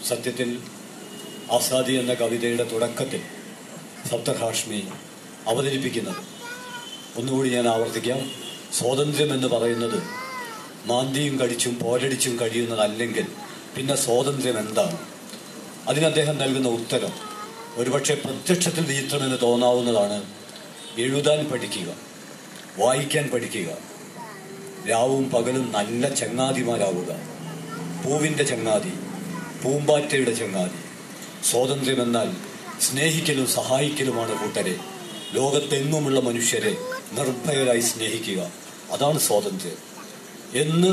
സത്യത്തിൽ ആസാദി എന്ന കവിതയുടെ തുടക്കത്തിൽ സപ്തഹാഷ്മി അവതരിപ്പിക്കുന്നത് ഒന്നുകൂടി ഞാൻ ആവർത്തിക്കാം സ്വാതന്ത്ര്യം എന്ന് പറയുന്നത് മാന്തിയും കടിച്ചും പോരടിച്ചും കഴിയുന്നതല്ലെങ്കിൽ പിന്നെ സ്വാതന്ത്ര്യം എന്താണ് അതിന് അദ്ദേഹം നൽകുന്ന ഉത്തരം ഒരുപക്ഷെ പ്രത്യക്ഷത്തിൽ വിചിത്രമെന്ന് തോന്നാവുന്നതാണ് എഴുതാൻ പഠിക്കുക വായിക്കാൻ പഠിക്കുക രാവും പകലും നല്ല ചങ്ങാതിമാരാവുക പൂവിൻ്റെ ചങ്ങാതി പൂമ്പാറ്റയുടെ ചങ്ങാതി സ്വാതന്ത്ര്യമെന്നാൽ സ്നേഹിക്കലും സഹായിക്കലുമാണ് കൂട്ടരെ ലോകത്തെങ്ങുമുള്ള മനുഷ്യരെ നിർഭയരായി സ്നേഹിക്കുക അതാണ് സ്വാതന്ത്ര്യം എന്ന്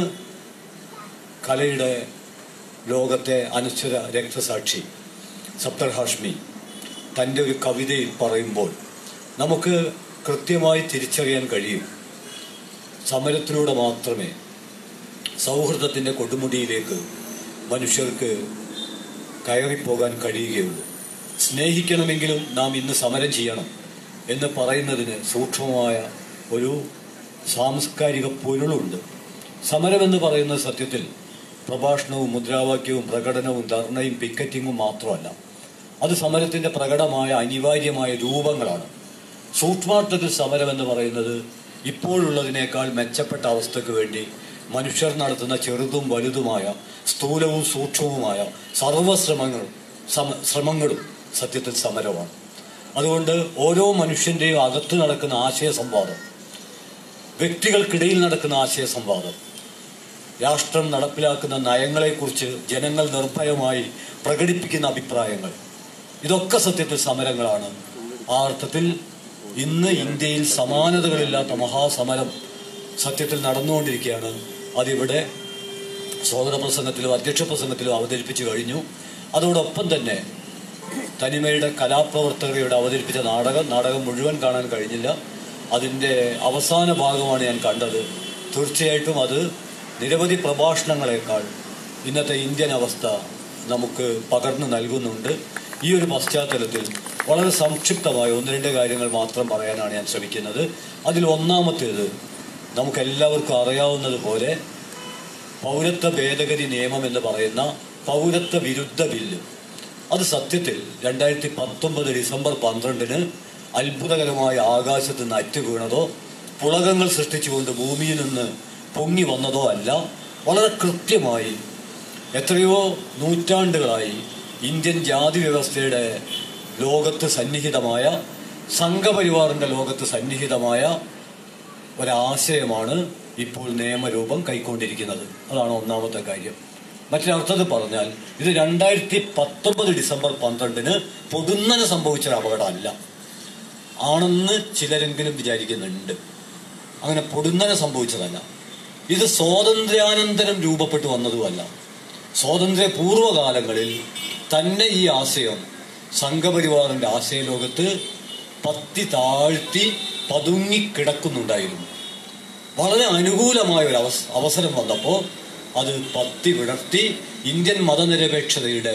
കലയുടെ ലോകത്തെ അനശ്വര രക്തസാക്ഷി സപ്തർഹാഷ്മി തൻ്റെ ഒരു കവിതയിൽ പറയുമ്പോൾ നമുക്ക് കൃത്യമായി തിരിച്ചറിയാൻ കഴിയും സമരത്തിലൂടെ മാത്രമേ സൗഹൃദത്തിൻ്റെ കൊടുമുടിയിലേക്ക് മനുഷ്യർക്ക് കയറിപ്പോകാൻ കഴിയുകയുള്ളൂ സ്നേഹിക്കണമെങ്കിലും നാം ഇന്ന് സമരം ചെയ്യണം എന്ന് പറയുന്നതിന് സൂക്ഷ്മമായ ഒരു സാംസ്കാരിക പൊരുളുണ്ട് സമരമെന്ന് പറയുന്നത് സത്യത്തിൽ പ്രഭാഷണവും മുദ്രാവാക്യവും പ്രകടനവും ധർണയും പിക്കറ്റിങ്ങും മാത്രമല്ല അത് സമരത്തിന്റെ പ്രകടമായ അനിവാര്യമായ രൂപങ്ങളാണ് സൂക്ഷ്മാർത്ഥത്തിൽ സമരം എന്ന് പറയുന്നത് ഇപ്പോഴുള്ളതിനേക്കാൾ മെച്ചപ്പെട്ട അവസ്ഥയ്ക്ക് വേണ്ടി മനുഷ്യർ നടത്തുന്ന ചെറുതും വലുതുമായ സ്ഥൂലവും സൂക്ഷ്മവുമായ സർവശ്രമങ്ങൾ സമ ശ്രമങ്ങളും സത്യത്തിൽ സമരമാണ് അതുകൊണ്ട് ഓരോ മനുഷ്യന്റെയും അകത്ത് നടക്കുന്ന ആശയ സംവാദം വ്യക്തികൾക്കിടയിൽ നടക്കുന്ന ആശയ സംവാദം രാഷ്ട്രം നടപ്പിലാക്കുന്ന നയങ്ങളെക്കുറിച്ച് ജനങ്ങൾ നിർഭയമായി പ്രകടിപ്പിക്കുന്ന അഭിപ്രായങ്ങൾ ഇതൊക്കെ സത്യത്തിൽ സമരങ്ങളാണ് ആ അർത്ഥത്തിൽ ഇന്ന് ഇന്ത്യയിൽ സമാനതകളില്ലാത്ത മഹാസമരം സത്യത്തിൽ നടന്നുകൊണ്ടിരിക്കുകയാണ് അതിവിടെ സ്വാഗത പ്രസംഗത്തിലും അധ്യക്ഷ പ്രസംഗത്തിലും അവതരിപ്പിച്ചു കഴിഞ്ഞു അതോടൊപ്പം തന്നെ തനിമയുടെ കലാപ്രവർത്തകരുടെ അവതരിപ്പിച്ച നാടകം നാടകം മുഴുവൻ കാണാൻ കഴിഞ്ഞില്ല അതിൻ്റെ അവസാന ഭാഗമാണ് ഞാൻ കണ്ടത് തീർച്ചയായിട്ടും അത് നിരവധി പ്രഭാഷണങ്ങളെക്കാൾ ഇന്നത്തെ ഇന്ത്യൻ അവസ്ഥ നമുക്ക് പകർന്നു നൽകുന്നുണ്ട് ഈ ഒരു പശ്ചാത്തലത്തിൽ വളരെ സംക്ഷിപ്തമായ ഒന്ന് രണ്ട് കാര്യങ്ങൾ മാത്രം പറയാനാണ് ഞാൻ ശ്രമിക്കുന്നത് അതിൽ ഒന്നാമത്തേത് നമുക്കെല്ലാവർക്കും അറിയാവുന്നത് പോലെ പൗരത്വ ഭേദഗതി നിയമം എന്ന് പറയുന്ന പൗരത്വ വിരുദ്ധ ബില്ല് അത് സത്യത്തിൽ രണ്ടായിരത്തി പത്തൊമ്പത് ഡിസംബർ പന്ത്രണ്ടിന് അത്ഭുതകരമായ ആകാശത്ത് നിന്ന് അറ്റു വീണതോ പുളകങ്ങൾ സൃഷ്ടിച്ചുകൊണ്ട് ഭൂമിയിൽ നിന്ന് പൊങ്ങി വന്നതോ അല്ല വളരെ കൃത്യമായി എത്രയോ നൂറ്റാണ്ടുകളായി ഇന്ത്യൻ ജാതി വ്യവസ്ഥയുടെ ലോകത്ത് സന്നിഹിതമായ സംഘപരിവാറിന്റെ ലോകത്ത് സന്നിഹിതമായ ഒരാശയമാണ് ഇപ്പോൾ നിയമരൂപം കൈക്കൊണ്ടിരിക്കുന്നത് അതാണ് ഒന്നാമത്തെ കാര്യം മറ്റൊരർത്ഥത്തിൽ പറഞ്ഞാൽ ഇത് രണ്ടായിരത്തി പത്തൊമ്പത് ഡിസംബർ പന്ത്രണ്ടിന് പൊടുന്നനെ സംഭവിച്ച ഒരു അപകടമല്ല ആണെന്ന് ചിലരെങ്കിലും വിചാരിക്കുന്നുണ്ട് അങ്ങനെ പൊടുന്നനെ സംഭവിച്ചതല്ല ഇത് സ്വാതന്ത്ര്യാനന്തരം രൂപപ്പെട്ടു വന്നതുമല്ല സ്വാതന്ത്ര്യ പൂർവ്വകാലങ്ങളിൽ തന്നെ ഈ ആശയം സംഘപരിവാറിന്റെ ആശയലോകത്ത് പത്തി താഴ്ത്തി പതുങ്ങിക്കിടക്കുന്നുണ്ടായിരുന്നു വളരെ അനുകൂലമായ ഒരു അവസ അവസരം വന്നപ്പോൾ അത് പത്തി വിടർത്തി ഇന്ത്യൻ മതനിരപേക്ഷതയുടെ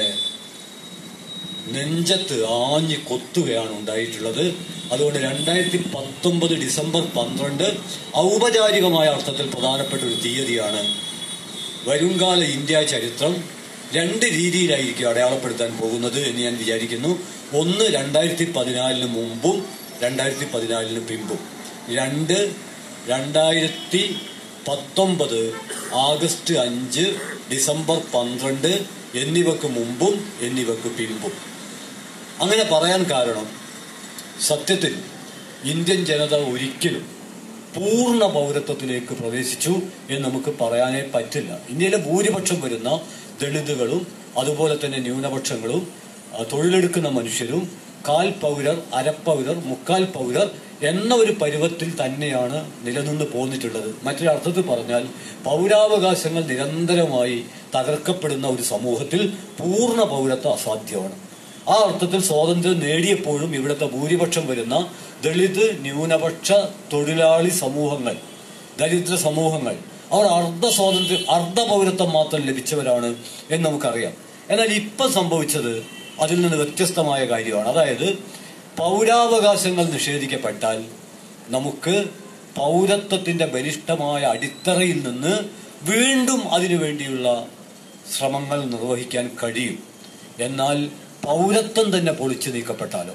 നെഞ്ചത്ത് ആഞ്ഞ് കൊത്തുകയാണ് ഉണ്ടായിട്ടുള്ളത് അതുകൊണ്ട് രണ്ടായിരത്തി പത്തൊമ്പത് ഡിസംബർ പന്ത്രണ്ട് ഔപചാരികമായ അർത്ഥത്തിൽ പ്രധാനപ്പെട്ട ഒരു തീയതിയാണ് വരുംകാല ഇന്ത്യ ചരിത്രം രണ്ട് രീതിയിലായിരിക്കും അടയാളപ്പെടുത്താൻ പോകുന്നത് എന്ന് ഞാൻ വിചാരിക്കുന്നു ഒന്ന് രണ്ടായിരത്തി പതിനാലിന് മുമ്പും രണ്ടായിരത്തി പതിനാലിന് പിമ്പും രണ്ട് രണ്ടായിരത്തി പത്തൊമ്പത് ആഗസ്റ്റ് അഞ്ച് ഡിസംബർ പന്ത്രണ്ട് എന്നിവക്ക് മുമ്പും എന്നിവക്ക് പിമ്പും അങ്ങനെ പറയാൻ കാരണം സത്യത്തിൽ ഇന്ത്യൻ ജനത ഒരിക്കലും പൂർണ്ണ പൗരത്വത്തിലേക്ക് പ്രവേശിച്ചു എന്ന് നമുക്ക് പറയാനേ പറ്റില്ല ഇന്ത്യയിലെ ഭൂരിപക്ഷം വരുന്ന ദളിതുകളും അതുപോലെ തന്നെ ന്യൂനപക്ഷങ്ങളും ആ, തൊഴിലെടുക്കുന്ന മനുഷ്യരും കാൽ പൗരർ അരപ്പൗരർ മുക്കാൽ പൗരർ എന്ന ഒരു പരുവത്തിൽ തന്നെയാണ് നിലനിന്ന് പോന്നിട്ടുള്ളത് മറ്റൊരർത്ഥത്തിൽ പറഞ്ഞാൽ പൗരാവകാശങ്ങൾ നിരന്തരമായി തകർക്കപ്പെടുന്ന ഒരു സമൂഹത്തിൽ പൂർണ്ണ പൗരത്വം അസാധ്യമാണ് ആ അർത്ഥത്തിൽ സ്വാതന്ത്ര്യം നേടിയപ്പോഴും ഇവിടുത്തെ ഭൂരിപക്ഷം വരുന്ന ദളിത് ന്യൂനപക്ഷ തൊഴിലാളി സമൂഹങ്ങൾ ദരിദ്ര സമൂഹങ്ങൾ അവർ അർദ്ധ സ്വാതന്ത്ര്യം അർദ്ധ പൗരത്വം മാത്രം ലഭിച്ചവരാണ് എന്ന് നമുക്കറിയാം എന്നാൽ ഇപ്പം സംഭവിച്ചത് അതിൽ നിന്ന് വ്യത്യസ്തമായ കാര്യമാണ് അതായത് പൗരാവകാശങ്ങൾ നിഷേധിക്കപ്പെട്ടാൽ നമുക്ക് പൗരത്വത്തിന്റെ ബലിഷ്ഠമായ അടിത്തറയിൽ നിന്ന് വീണ്ടും അതിനു വേണ്ടിയുള്ള ശ്രമങ്ങൾ നിർവഹിക്കാൻ കഴിയും എന്നാൽ പൗരത്വം തന്നെ പൊളിച്ചു നീക്കപ്പെട്ടാലോ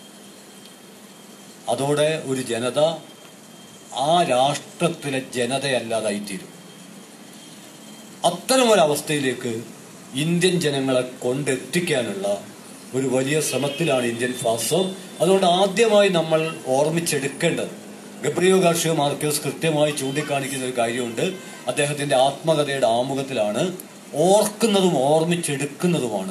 അതോടെ ഒരു ജനത ആ രാഷ്ട്രത്തിലെ ജനതയല്ലാതായിത്തീരും അത്തരമൊരവസ്ഥയിലേക്ക് ഇന്ത്യൻ ജനങ്ങളെ കൊണ്ടെത്തിക്കാനുള്ള ഒരു വലിയ ശ്രമത്തിലാണ് ഇന്ത്യൻ ഫാസം അതുകൊണ്ട് ആദ്യമായി നമ്മൾ ഓർമ്മിച്ചെടുക്കേണ്ടത് ഗബ്രിയോ ഗാർഷിയോ മാർക്കോസ് കൃത്യമായി ചൂണ്ടിക്കാണിക്കുന്ന ഒരു കാര്യമുണ്ട് അദ്ദേഹത്തിന്റെ ആത്മകഥയുടെ ആമുഖത്തിലാണ് ഓർക്കുന്നതും ഓർമ്മിച്ചെടുക്കുന്നതുമാണ്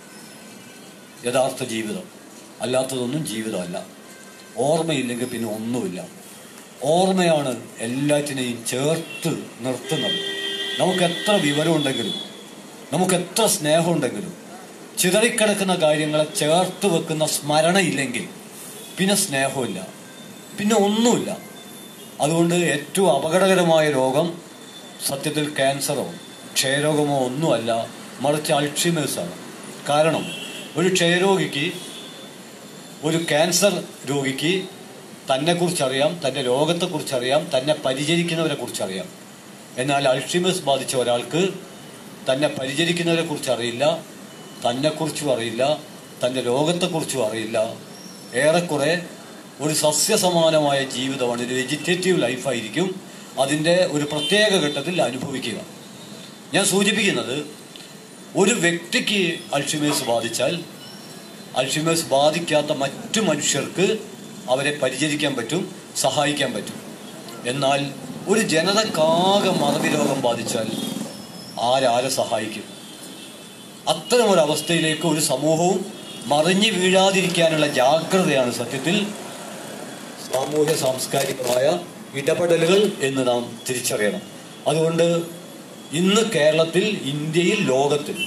യഥാർത്ഥ ജീവിതം അല്ലാത്തതൊന്നും ജീവിതമല്ല ഓർമ്മയില്ലെങ്കിൽ പിന്നെ ഒന്നുമില്ല ഓർമ്മയാണ് എല്ലാറ്റിനെയും ചേർത്ത് നിർത്തുന്നത് നമുക്ക് എത്ര വിവരമുണ്ടെങ്കിലും നമുക്ക് എത്ര സ്നേഹമുണ്ടെങ്കിലും ചിതറിക്കിടക്കുന്ന കാര്യങ്ങളെ ചേർത്ത് വെക്കുന്ന സ്മരണയില്ലെങ്കിൽ പിന്നെ സ്നേഹമില്ല പിന്നെ ഒന്നുമില്ല അതുകൊണ്ട് ഏറ്റവും അപകടകരമായ രോഗം സത്യത്തിൽ ക്യാൻസറോ ക്ഷയരോഗമോ ഒന്നുമല്ല മറിച്ച് അൾഷിമേഴ്സാണ് കാരണം ഒരു ക്ഷയരോഗിക്ക് ഒരു ക്യാൻസർ രോഗിക്ക് തന്നെക്കുറിച്ചറിയാം തൻ്റെ രോഗത്തെക്കുറിച്ചറിയാം തന്നെ പരിചരിക്കുന്നവരെ കുറിച്ചറിയാം എന്നാൽ അൾഷിമേഴ്സ് ബാധിച്ച ഒരാൾക്ക് തന്നെ പരിചരിക്കുന്നവരെ കുറിച്ച് അറിയില്ല തന്നെക്കുറിച്ചും അറിയില്ല തൻ്റെ രോഗത്തെക്കുറിച്ചും അറിയില്ല ഏറെക്കുറെ ഒരു സസ്യസമാനമായ ജീവിതമാണ് ഒരു വെജിറ്റേറ്റീവ് ലൈഫായിരിക്കും അതിൻ്റെ ഒരു പ്രത്യേക ഘട്ടത്തിൽ അനുഭവിക്കുക ഞാൻ സൂചിപ്പിക്കുന്നത് ഒരു വ്യക്തിക്ക് അൾഷിമേഴ്സ് ബാധിച്ചാൽ അൾഷിമേഴ്സ് ബാധിക്കാത്ത മറ്റു മനുഷ്യർക്ക് അവരെ പരിചരിക്കാൻ പറ്റും സഹായിക്കാൻ പറ്റും എന്നാൽ ഒരു ജനതക്കാകെ മറവി രോഗം ബാധിച്ചാൽ ആരാരെ സഹായിക്കും അത്തരമൊരവസ്ഥയിലേക്ക് ഒരു സമൂഹവും മറിഞ്ഞു വീഴാതിരിക്കാനുള്ള ജാഗ്രതയാണ് സത്യത്തിൽ സാമൂഹ്യ സാംസ്കാരികമായ ഇടപെടലുകൾ എന്ന് നാം തിരിച്ചറിയണം അതുകൊണ്ട് ഇന്ന് കേരളത്തിൽ ഇന്ത്യയിൽ ലോകത്തിൽ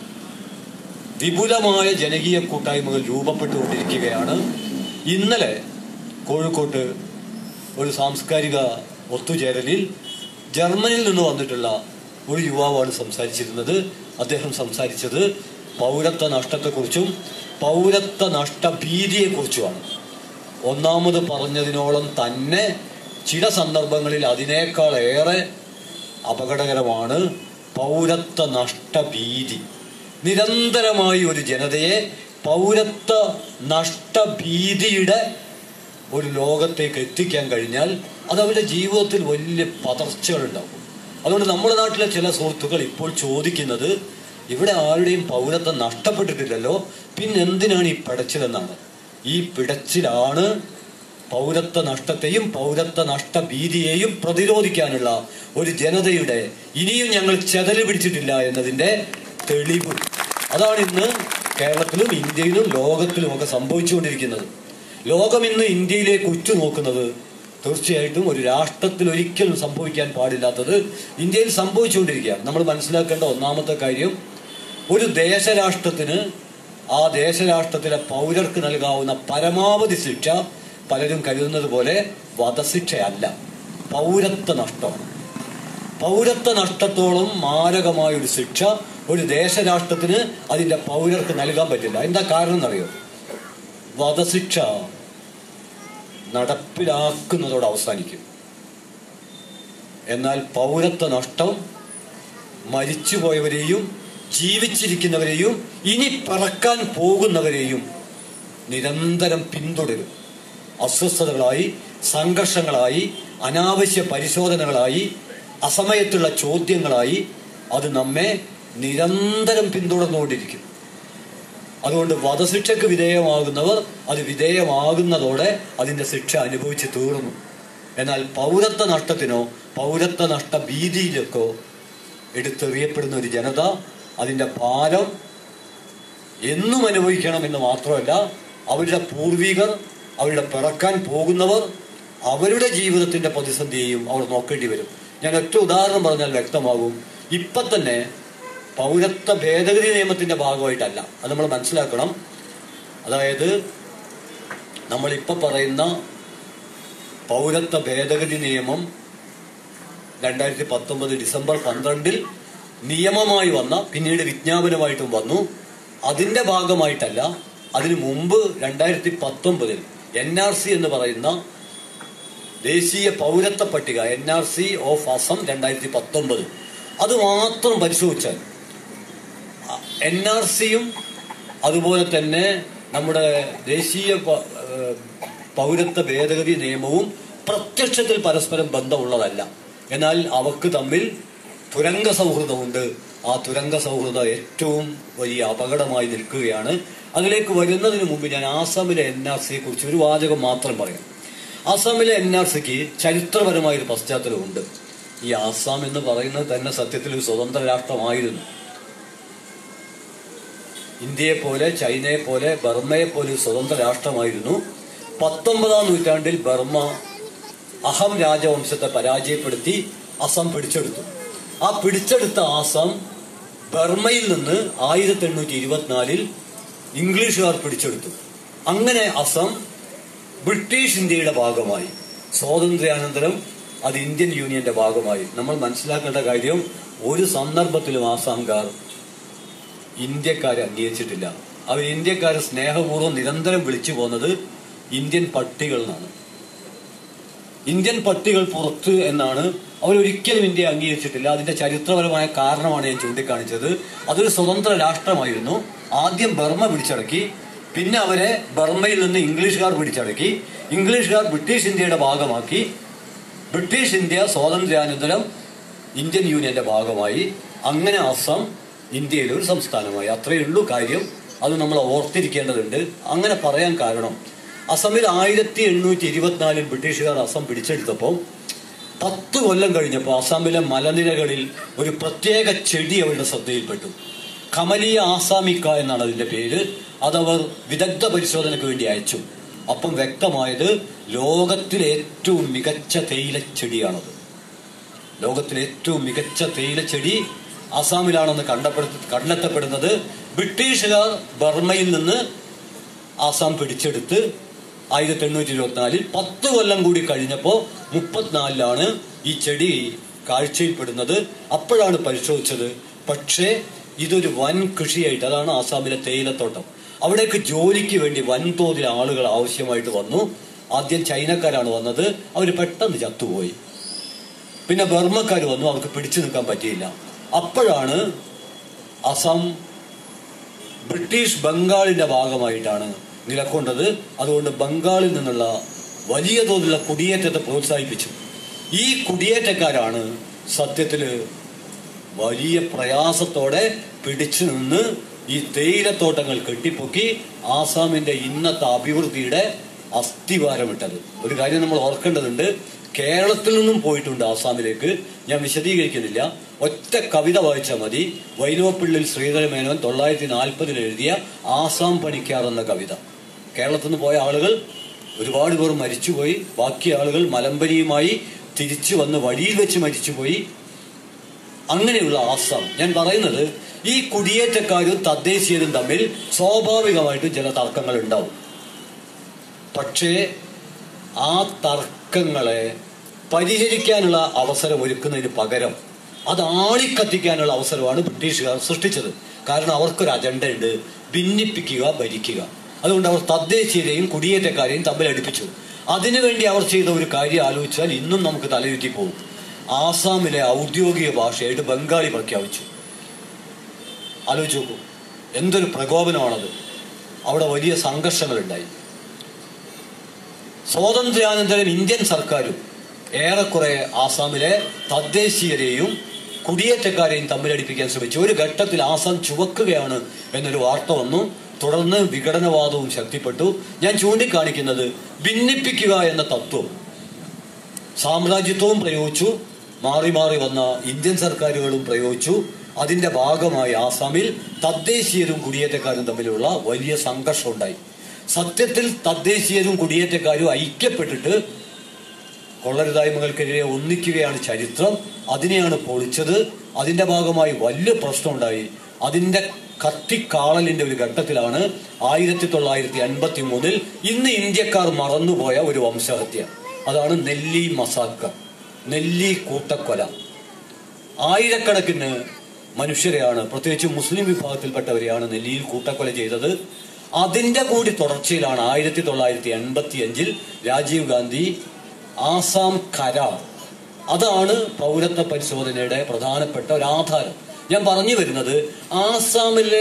വിപുലമായ ജനകീയ കൂട്ടായ്മകൾ രൂപപ്പെട്ടുകൊണ്ടിരിക്കുകയാണ് ഇന്നലെ കോഴിക്കോട്ട് ഒരു സാംസ്കാരിക ഒത്തുചേരലിൽ ജർമ്മനിയിൽ നിന്ന് വന്നിട്ടുള്ള ഒരു യുവാവാണ് സംസാരിച്ചിരുന്നത് അദ്ദേഹം സംസാരിച്ചത് പൗരത്വ നഷ്ടത്തെക്കുറിച്ചും പൗരത്വ നഷ്ട ഭീതിയെക്കുറിച്ചുമാണ് ഒന്നാമത് പറഞ്ഞതിനോളം തന്നെ ചില സന്ദർഭങ്ങളിൽ അതിനേക്കാൾ ഏറെ അപകടകരമാണ് പൗരത്വ നഷ്ടഭീതി നിരന്തരമായി ഒരു ജനതയെ പൗരത്വ നഷ്ടഭീതിയുടെ ഒരു ലോകത്തേക്ക് എത്തിക്കാൻ കഴിഞ്ഞാൽ അത് അവരുടെ ജീവിതത്തിൽ വലിയ പതർച്ചകൾ ഉണ്ടാവും അതുകൊണ്ട് നമ്മുടെ നാട്ടിലെ ചില സുഹൃത്തുക്കൾ ഇപ്പോൾ ചോദിക്കുന്നത് ഇവിടെ ആരുടെയും പൗരത്വം നഷ്ടപ്പെട്ടിട്ടില്ലല്ലോ പിന്നെ എന്തിനാണ് ഈ പിടച്ചിലെന്നാണ് ഈ പിടച്ചിലാണ് പൗരത്വ നഷ്ടത്തെയും പൗരത്വ നഷ്ടഭീതിയെയും പ്രതിരോധിക്കാനുള്ള ഒരു ജനതയുടെ ഇനിയും ഞങ്ങൾ ചെതല് പിടിച്ചിട്ടില്ല എന്നതിന്റെ തെളിവ് അതാണ് ഇന്ന് കേരളത്തിലും ഇന്ത്യയിലും ലോകത്തിലും ഒക്കെ സംഭവിച്ചുകൊണ്ടിരിക്കുന്നത് ലോകം ഇന്ന് ഇന്ത്യയിലേക്ക് ഉറ്റുനോക്കുന്നത് തീർച്ചയായിട്ടും ഒരു രാഷ്ട്രത്തിൽ ഒരിക്കലും സംഭവിക്കാൻ പാടില്ലാത്തത് ഇന്ത്യയിൽ സംഭവിച്ചുകൊണ്ടിരിക്കുകയാണ് നമ്മൾ മനസ്സിലാക്കേണ്ട ഒന്നാമത്തെ കാര്യം ഒരു ദേശരാഷ്ട്രത്തിന് ആ ദേശരാഷ്ട്രത്തിലെ പൗരർക്ക് നൽകാവുന്ന പരമാവധി ശിക്ഷ പലരും കരുതുന്നത് പോലെ വധശിക്ഷയല്ല പൗരത്വ നഷ്ടമാണ് പൗരത്വ നഷ്ടത്തോളം മാരകമായ ഒരു ശിക്ഷ ഒരു ദേശരാഷ്ട്രത്തിന് അതിന്റെ പൗരർക്ക് നൽകാൻ പറ്റില്ല എന്താ കാരണം എന്നറിയോ വധശിക്ഷ നടപ്പിലാക്കുന്നതോടെ അവസാനിക്കും എന്നാൽ പൗരത്വ നഷ്ടം മരിച്ചുപോയവരെയും ജീവിച്ചിരിക്കുന്നവരെയും ഇനി പറക്കാൻ പോകുന്നവരെയും നിരന്തരം പിന്തുടരും അസ്വസ്ഥതകളായി സംഘർഷങ്ങളായി അനാവശ്യ പരിശോധനകളായി അസമയത്തുള്ള ചോദ്യങ്ങളായി അത് നമ്മെ നിരന്തരം പിന്തുടർന്നുകൊണ്ടിരിക്കും അതുകൊണ്ട് വധശിക്ഷയ്ക്ക് വിധേയമാകുന്നവർ അത് വിധേയമാകുന്നതോടെ അതിന്റെ ശിക്ഷ അനുഭവിച്ച് തീർന്നു എന്നാൽ പൗരത്വ നഷ്ടത്തിനോ പൗരത്വ നഷ്ട ഭീതിയിലേക്കോ എടുത്തെറിയപ്പെടുന്ന ഒരു ജനത അതിന്റെ ഭാരം എന്നും അനുഭവിക്കണം എന്ന് മാത്രമല്ല അവരുടെ പൂർവികർ അവരുടെ പിറക്കാൻ പോകുന്നവർ അവരുടെ ജീവിതത്തിന്റെ പ്രതിസന്ധിയെയും അവർ നോക്കേണ്ടി വരും ഞാൻ ഒറ്റ ഉദാഹരണം പറഞ്ഞാൽ വ്യക്തമാകും ഇപ്പൊ തന്നെ പൗരത്വ ഭേദഗതി നിയമത്തിന്റെ ഭാഗമായിട്ടല്ല അത് നമ്മൾ മനസ്സിലാക്കണം അതായത് നമ്മളിപ്പോ പറയുന്ന പൗരത്വ ഭേദഗതി നിയമം രണ്ടായിരത്തി പത്തൊമ്പത് ഡിസംബർ പന്ത്രണ്ടിൽ നിയമമായി വന്ന പിന്നീട് വിജ്ഞാപനമായിട്ടും വന്നു അതിന്റെ ഭാഗമായിട്ടല്ല അതിനു മുമ്പ് രണ്ടായിരത്തി പത്തൊമ്പതിൽ എൻ ആർ സി എന്ന് പറയുന്ന ദേശീയ പൗരത്വ പട്ടിക N R C of Assam രണ്ടായിരത്തി പത്തൊമ്പത് അത് മാത്രം പരിശോധിച്ചാൽ എൻ ആർ സിയും അതുപോലെ തന്നെ നമ്മുടെ ദേശീയ പ- ഏഹ് പൗരത്വ ഭേദഗതി നിയമവും പ്രത്യക്ഷത്തിൽ പരസ്പരം ബന്ധമുള്ളതല്ല എന്നാൽ അവക്ക് തമ്മിൽ തുരങ്ക സൗഹൃദമുണ്ട് ആ തുരങ്ക സൗഹൃദം ഏറ്റവും വലിയ അപകടമായി നിൽക്കുകയാണ് അതിലേക്ക് വരുന്നതിന് മുമ്പ് ഞാൻ ആസാമിലെ എൻ ആർ സിയെ കുറിച്ച് ഒരു വാചകം മാത്രം പറയാം ആസാമിലെ എൻ ആർ സിക്ക് ചരിത്രപരമായ ഒരു പശ്ചാത്തലമുണ്ട് ഈ ആസാം എന്ന് പറയുന്നത് തന്നെ സത്യത്തിൽ ഒരു സ്വതന്ത്ര രാഷ്ട്രമായിരുന്നു ഇന്ത്യയെ പോലെ ചൈനയെ പോലെ ബർമയെ പോലെ ഒരു സ്വതന്ത്ര രാഷ്ട്രമായിരുന്നു പത്തൊമ്പതാം നൂറ്റാണ്ടിൽ ബർമ അഹം രാജവംശത്തെ പരാജയപ്പെടുത്തി അസം പിടിച്ചെടുത്തു ആ പിടിച്ചെടുത്ത ആസാം ബർമയിൽ നിന്ന് ആയിരത്തി എണ്ണൂറ്റി ഇരുപത്തിനാലിൽ ഇംഗ്ലീഷുകാർ പിടിച്ചെടുത്തു അങ്ങനെ അസം ബ്രിട്ടീഷ് ഇന്ത്യയുടെ ഭാഗമായി സ്വാതന്ത്ര്യാനന്തരം അത് ഇന്ത്യൻ യൂണിയന്റെ ഭാഗമായി നമ്മൾ മനസ്സിലാക്കേണ്ട കാര്യം ഒരു സന്ദർഭത്തിലും ആസാംകാർ ഇന്ത്യക്കാരെ അംഗീകരിച്ചിട്ടില്ല അവർ ഇന്ത്യക്കാരെ സ്നേഹപൂർവ്വം നിരന്തരം വിളിച്ചു പോകുന്നത് ഇന്ത്യൻ പട്ടികൾ എന്നാണ് ഇന്ത്യൻ പട്ടികൾ പുറത്ത് എന്നാണ് അവരൊരിക്കലും ഇന്ത്യ അംഗീകരിച്ചിട്ടില്ല അതിന്റെ ചരിത്രപരമായ കാരണമാണ് ഞാൻ ചൂണ്ടിക്കാണിച്ചത് അതൊരു സ്വതന്ത്ര രാഷ്ട്രമായിരുന്നു ആദ്യം ബർമ്മ പിടിച്ചടക്കി പിന്നെ അവരെ ബർമ്മയിൽ നിന്ന് ഇംഗ്ലീഷുകാർ പിടിച്ചടക്കി ഇംഗ്ലീഷുകാർ ബ്രിട്ടീഷ് ഇന്ത്യയുടെ ഭാഗമാക്കി ബ്രിട്ടീഷ് ഇന്ത്യ സ്വാതന്ത്ര്യാനന്തരം ഇന്ത്യൻ യൂണിയന്റെ ഭാഗമായി അങ്ങനെ അസം ഇന്ത്യയിലെ ഒരു സംസ്ഥാനമായി അത്രയേ ഉള്ളൂ കാര്യം അത് നമ്മൾ ഓർത്തിരിക്കേണ്ടതുണ്ട് അങ്ങനെ പറയാൻ കാരണം അസമിൽ ആയിരത്തി എണ്ണൂറ്റി ഇരുപത്തിനാലിൽ ബ്രിട്ടീഷുകാർ അസം പിടിച്ചെടുത്തപ്പോൾ പത്ത് കൊല്ലം കഴിഞ്ഞപ്പോൾ അസാമിലെ മലനിരകളിൽ ഒരു പ്രത്യേക ചെടി അവരുടെ ശ്രദ്ധയിൽപ്പെട്ടു കമലിയ ആസാമിക്ക എന്നാണ് അതിന്റെ പേര് അതവർ വിദഗ്ധ പരിശോധനയ്ക്ക് വേണ്ടി അയച്ചു അപ്പം വ്യക്തമായത് ലോകത്തിലെ ഏറ്റവും മികച്ച തേയില ചെടിയാണത് ലോകത്തിലെ ഏറ്റവും മികച്ച തേയില ചെടി ആസാമിലാണെന്ന് കണ്ടപ്പെടുത്ത കണ്ടെത്തപ്പെടുന്നത് ബ്രിട്ടീഷുകാർ ബർമയിൽ നിന്ന് ആസാം പിടിച്ചെടുത്ത് ആയിരത്തി എണ്ണൂറ്റി ഇരുപത്തിനാലിൽ പത്ത് കൊല്ലം കൂടി കഴിഞ്ഞപ്പോൾ മുപ്പത്തിനാലിലാണ് ഈ ചെടി കാഴ്ചയിൽപ്പെടുന്നത് അപ്പോഴാണ് പരിശോധിച്ചത് പക്ഷേ ഇതൊരു വൻ കൃഷിയായിട്ട് അതാണ് ആസാമിലെ തേയിലത്തോട്ടം അവിടേക്ക് ജോലിക്ക് വേണ്ടി വൻതോതിൽ ആളുകൾ ആവശ്യമായിട്ട് വന്നു ആദ്യം ചൈനക്കാരാണ് വന്നത് അവർ പെട്ടെന്ന് ചത്തുപോയി പിന്നെ ബർമ്മക്കാർ വന്നു അവർക്ക് പിടിച്ചു നിൽക്കാൻ പറ്റിയില്ല അപ്പോഴാണ് അസം ബ്രിട്ടീഷ് ബംഗാളിന്റെ ഭാഗമായിട്ടാണ് നിലക്കൊണ്ടത് അതുകൊണ്ട് ബംഗാളിൽ നിന്നുള്ള വലിയ തോതിലുള്ള കുടിയേറ്റത്തെ പ്രോത്സാഹിപ്പിച്ചു ഈ കുടിയേറ്റക്കാരാണ് സത്യത്തില് വലിയ പ്രയാസത്തോടെ പിടിച്ചു നിന്ന് ഈ തേയിലത്തോട്ടങ്ങൾ കെട്ടിപ്പൊക്കി ആസാമിന്റെ ഇന്നത്തെ അഭിവൃദ്ധിയുടെ അസ്ഥിവാരമിട്ടത് ഒരു കാര്യം നമ്മൾ ഓർക്കേണ്ടതുണ്ട് കേരളത്തിൽ നിന്നും പോയിട്ടുണ്ട് ആസാമിലേക്ക് ഞാൻ വിശദീകരിക്കുന്നില്ല ഒറ്റ കവിത വായിച്ചാൽ മതി വൈലോപ്പിള്ളിൽ ശ്രീധരമേനോൻ തൊള്ളായിരത്തി നാൽപ്പതിൽ എഴുതിയ ആസാം പണിക്കാർ എന്ന കവിത കേരളത്തിൽ നിന്ന് പോയ ആളുകൾ ഒരുപാട് പേർ മരിച്ചുപോയി ബാക്കി ആളുകൾ മലമ്പനിയുമായി തിരിച്ചു വന്ന് വഴിയിൽ വെച്ച് മരിച്ചുപോയി അങ്ങനെയുള്ള ആസാം ഞാൻ പറയുന്നത് ഈ കുടിയേറ്റക്കാരും തദ്ദേശീയരും തമ്മിൽ സ്വാഭാവികമായിട്ടും ചില തർക്കങ്ങൾ ഉണ്ടാവും പക്ഷേ ആ തർക്കങ്ങളെ പരിഹരിക്കാനുള്ള അവസരം ഒരുക്കുന്നതിന് പകരം അത് ആളിക്കത്തിക്കാനുള്ള അവസരമാണ് ബ്രിട്ടീഷുകാർ സൃഷ്ടിച്ചത് കാരണം അവർക്കൊരു അജണ്ട ഉണ്ട് ഭിന്നിപ്പിക്കുക ഭരിക്കുക അതുകൊണ്ട് അവർ തദ്ദേശീയരെയും കുടിയേറ്റക്കാരെയും തമ്മിൽ അടുപ്പിച്ചു അതിനുവേണ്ടി അവർ ചെയ്ത ഒരു കാര്യം ആലോചിച്ചാൽ ഇന്നും നമുക്ക് തലയുറ്റി പോകും ആസാമിലെ ഔദ്യോഗിക ഭാഷയായിട്ട് ബംഗാളി പ്രഖ്യാപിച്ചു ആലോചിച്ച് നോക്കൂ എന്തൊരു പ്രകോപനമാണത് അവിടെ വലിയ സംഘർഷങ്ങളുണ്ടായി സ്വാതന്ത്ര്യാനന്തരം ഇന്ത്യൻ സർക്കാരും ഏറെക്കുറെ ആസാമിലെ തദ്ദേശീയരെയും കുടിയേറ്റക്കാരെയും തമ്മിലടിപ്പിക്കാൻ ശ്രമിച്ചു ഒരു ഘട്ടത്തിൽ ആസാം ചുവക്കുകയാണ് എന്നൊരു വാർത്ത വന്നു തുടർന്ന് വിഘടനവാദവും ശക്തിപ്പെട്ടു ഞാൻ ചൂണ്ടിക്കാണിക്കുന്നത് ഭിന്നിപ്പിക്കുക എന്ന തത്വം സാമ്രാജ്യത്വവും പ്രയോഗിച്ചു മാറി മാറി വന്ന ഇന്ത്യൻ സർക്കാരുകളും പ്രയോഗിച്ചു അതിന്റെ ഭാഗമായി ആസാമിൽ തദ്ദേശീയരും കുടിയേറ്റക്കാരും തമ്മിലുള്ള വലിയ സംഘർഷം ഉണ്ടായി സത്യത്തിൽ തദ്ദേശീയരും കുടിയേറ്റക്കാരും ഐക്യപ്പെട്ടിട്ട് കൊള്ളരുതായ്മകൾക്കെതിരെ ഒന്നിക്കുകയാണ് ചരിത്രം അതിനെയാണ് പൊളിച്ചത് അതിന്റെ ഭാഗമായി വലിയ പ്രശ്നമുണ്ടായി അതിന്റെ കത്തിക്കാളലിന്റെ ഒരു ഘട്ടത്തിലാണ് ആയിരത്തി തൊള്ളായിരത്തി അൻപത്തി മൂന്നിൽ ഇന്ന് ഇന്ത്യക്കാർ മറന്നുപോയ ഒരു വംശഹത്യ അതാണ് നെല്ലി മസാക്ക നെല്ലി കൂട്ടക്കൊല ആയിരക്കണക്കിന് മനുഷ്യരെയാണ് പ്രത്യേകിച്ച് മുസ്ലിം വിഭാഗത്തിൽപ്പെട്ടവരെയാണ് നെല്ലിയിൽ കൂട്ടക്കൊല ചെയ്തത് അതിന്റെ കൂടി തുടർച്ചയിലാണ് ആയിരത്തി തൊള്ളായിരത്തി എൺപത്തി അഞ്ചിൽ രാജീവ് ഗാന്ധി ആസാം കരാർ അതാണ് പൗരത്വ പരിശോധനയുടെ പ്രധാനപ്പെട്ട ഒരു ആധാരം ഞാൻ പറഞ്ഞു വരുന്നത് ആസാമിലെ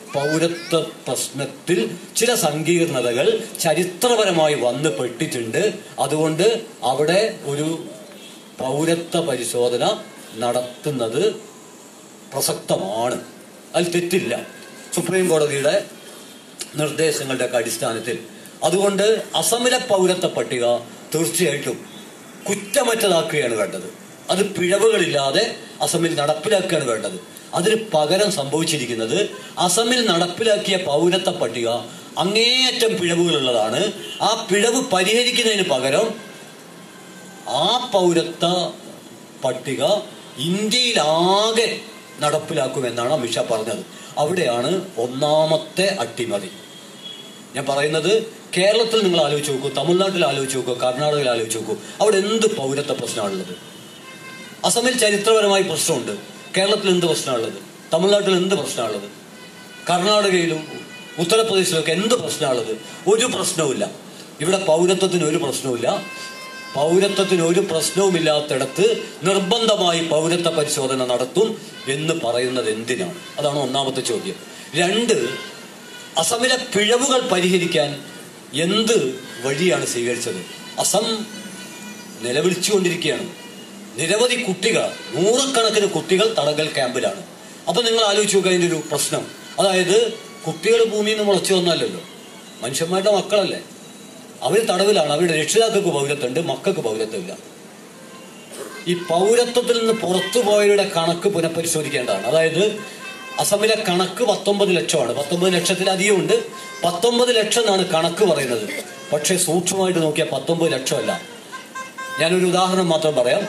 പൗരത്വ പ്രശ്നത്തിൽ ചില സങ്കീർണതകൾ ചരിത്രപരമായി വന്ന് പെട്ടിട്ടുണ്ട് അതുകൊണ്ട് അവിടെ ഒരു പൗരത്വ പരിശോധന നടത്തുന്നത് പ്രസക്തമാണ് അതിൽ തെറ്റില്ല സുപ്രീം കോടതിയുടെ നിർദ്ദേശങ്ങളുടെ ഒക്കെ അടിസ്ഥാനത്തിൽ അതുകൊണ്ട് അസമിലെ പൗരത്വ പട്ടിക തീർച്ചയായിട്ടും കുറ്റമറ്റതാക്കുകയാണ് വേണ്ടത് അത് പിഴവുകളില്ലാതെ അസമിൽ നടപ്പിലാക്കുകയാണ് വേണ്ടത് അതിന് പകരം സംഭവിച്ചിരിക്കുന്നത് അസമിൽ നടപ്പിലാക്കിയ പൗരത്വ പട്ടിക അങ്ങേയറ്റം പിഴവുകളുള്ളതാണ് ആ പിഴവ് പരിഹരിക്കുന്നതിന് പകരം ആ പൗരത്വ പട്ടിക ഇന്ത്യയിലാകെ നടപ്പിലാക്കുമെന്നാണ് അമിത്ഷാ പറഞ്ഞത് അവിടെയാണ് ഒന്നാമത്തെ അട്ടിമറി ഞാൻ പറയുന്നത് കേരളത്തിൽ നിങ്ങൾ ആലോചിച്ച് നോക്കൂ തമിഴ്നാട്ടിൽ ആലോചിച്ച് നോക്കൂ കർണാടകയിൽ ആലോചിച്ച് നോക്കൂ അവിടെ എന്ത് പൗരത്വ പ്രശ്നമാണുള്ളത് അസമിൽ ചരിത്രപരമായി പ്രശ്നമുണ്ട് കേരളത്തിൽ എന്ത് പ്രശ്നമുള്ളത് തമിഴ്നാട്ടിൽ എന്ത് പ്രശ്നമുള്ളത് കർണാടകയിലും ഉത്തർപ്രദേശിലൊക്കെ എന്ത് പ്രശ്നമുള്ളത് ഒരു പ്രശ്നവുമില്ല ഇവിടെ പൗരത്വത്തിന് ഒരു പ്രശ്നവുമില്ല പൗരത്വത്തിന് ഒരു പ്രശ്നവുമില്ലാത്തിടത്ത് നിർബന്ധമായി പൗരത്വ പരിശോധന നടത്തും എന്ന് പറയുന്നത് എന്തിനാണ് അതാണ് ഒന്നാമത്തെ ചോദ്യം രണ്ട് അസമിലെ പിഴവുകൾ പരിഹരിക്കാൻ എന്ത് വഴിയാണ് സ്വീകരിച്ചത് അസം നിലവിളിച്ചുകൊണ്ടിരിക്കുകയാണ് നിരവധി കുട്ടികൾ നൂറുകണക്കിന് കുട്ടികൾ തടങ്കൽ ക്യാമ്പിലാണ് അപ്പൊ നിങ്ങൾ ആലോചിച്ച് നോക്കുക അതിന്റെ ഒരു പ്രശ്നം അതായത് കുട്ടികൾ ഭൂമിയിൽ നിന്ന് മുളച്ചു വന്നല്ലോ മനുഷ്യന്മാരുടെ മക്കളല്ലേ അവർ തടവിലാണ് അവരുടെ രക്ഷിതാക്കൾക്ക് പൗരത്വമുണ്ട് മക്കൾക്ക് പൗരത്വമില്ല ഈ പൗരത്വത്തിൽ നിന്ന് പുറത്തു പോയവരുടെ കണക്ക് പുനഃപരിശോധിക്കേണ്ടതാണ് അതായത് അസമിലെ കണക്ക് പത്തൊമ്പത് ലക്ഷമാണ് പത്തൊമ്പത് ലക്ഷത്തിലധികം ഉണ്ട് പത്തൊമ്പത് ലക്ഷം എന്നാണ് കണക്ക് പറയുന്നത് പക്ഷേ സൂക്ഷ്മമായിട്ട് നോക്കിയാൽ പത്തൊമ്പത് ലക്ഷമല്ല ഞാനൊരു ഉദാഹരണം മാത്രം പറയാം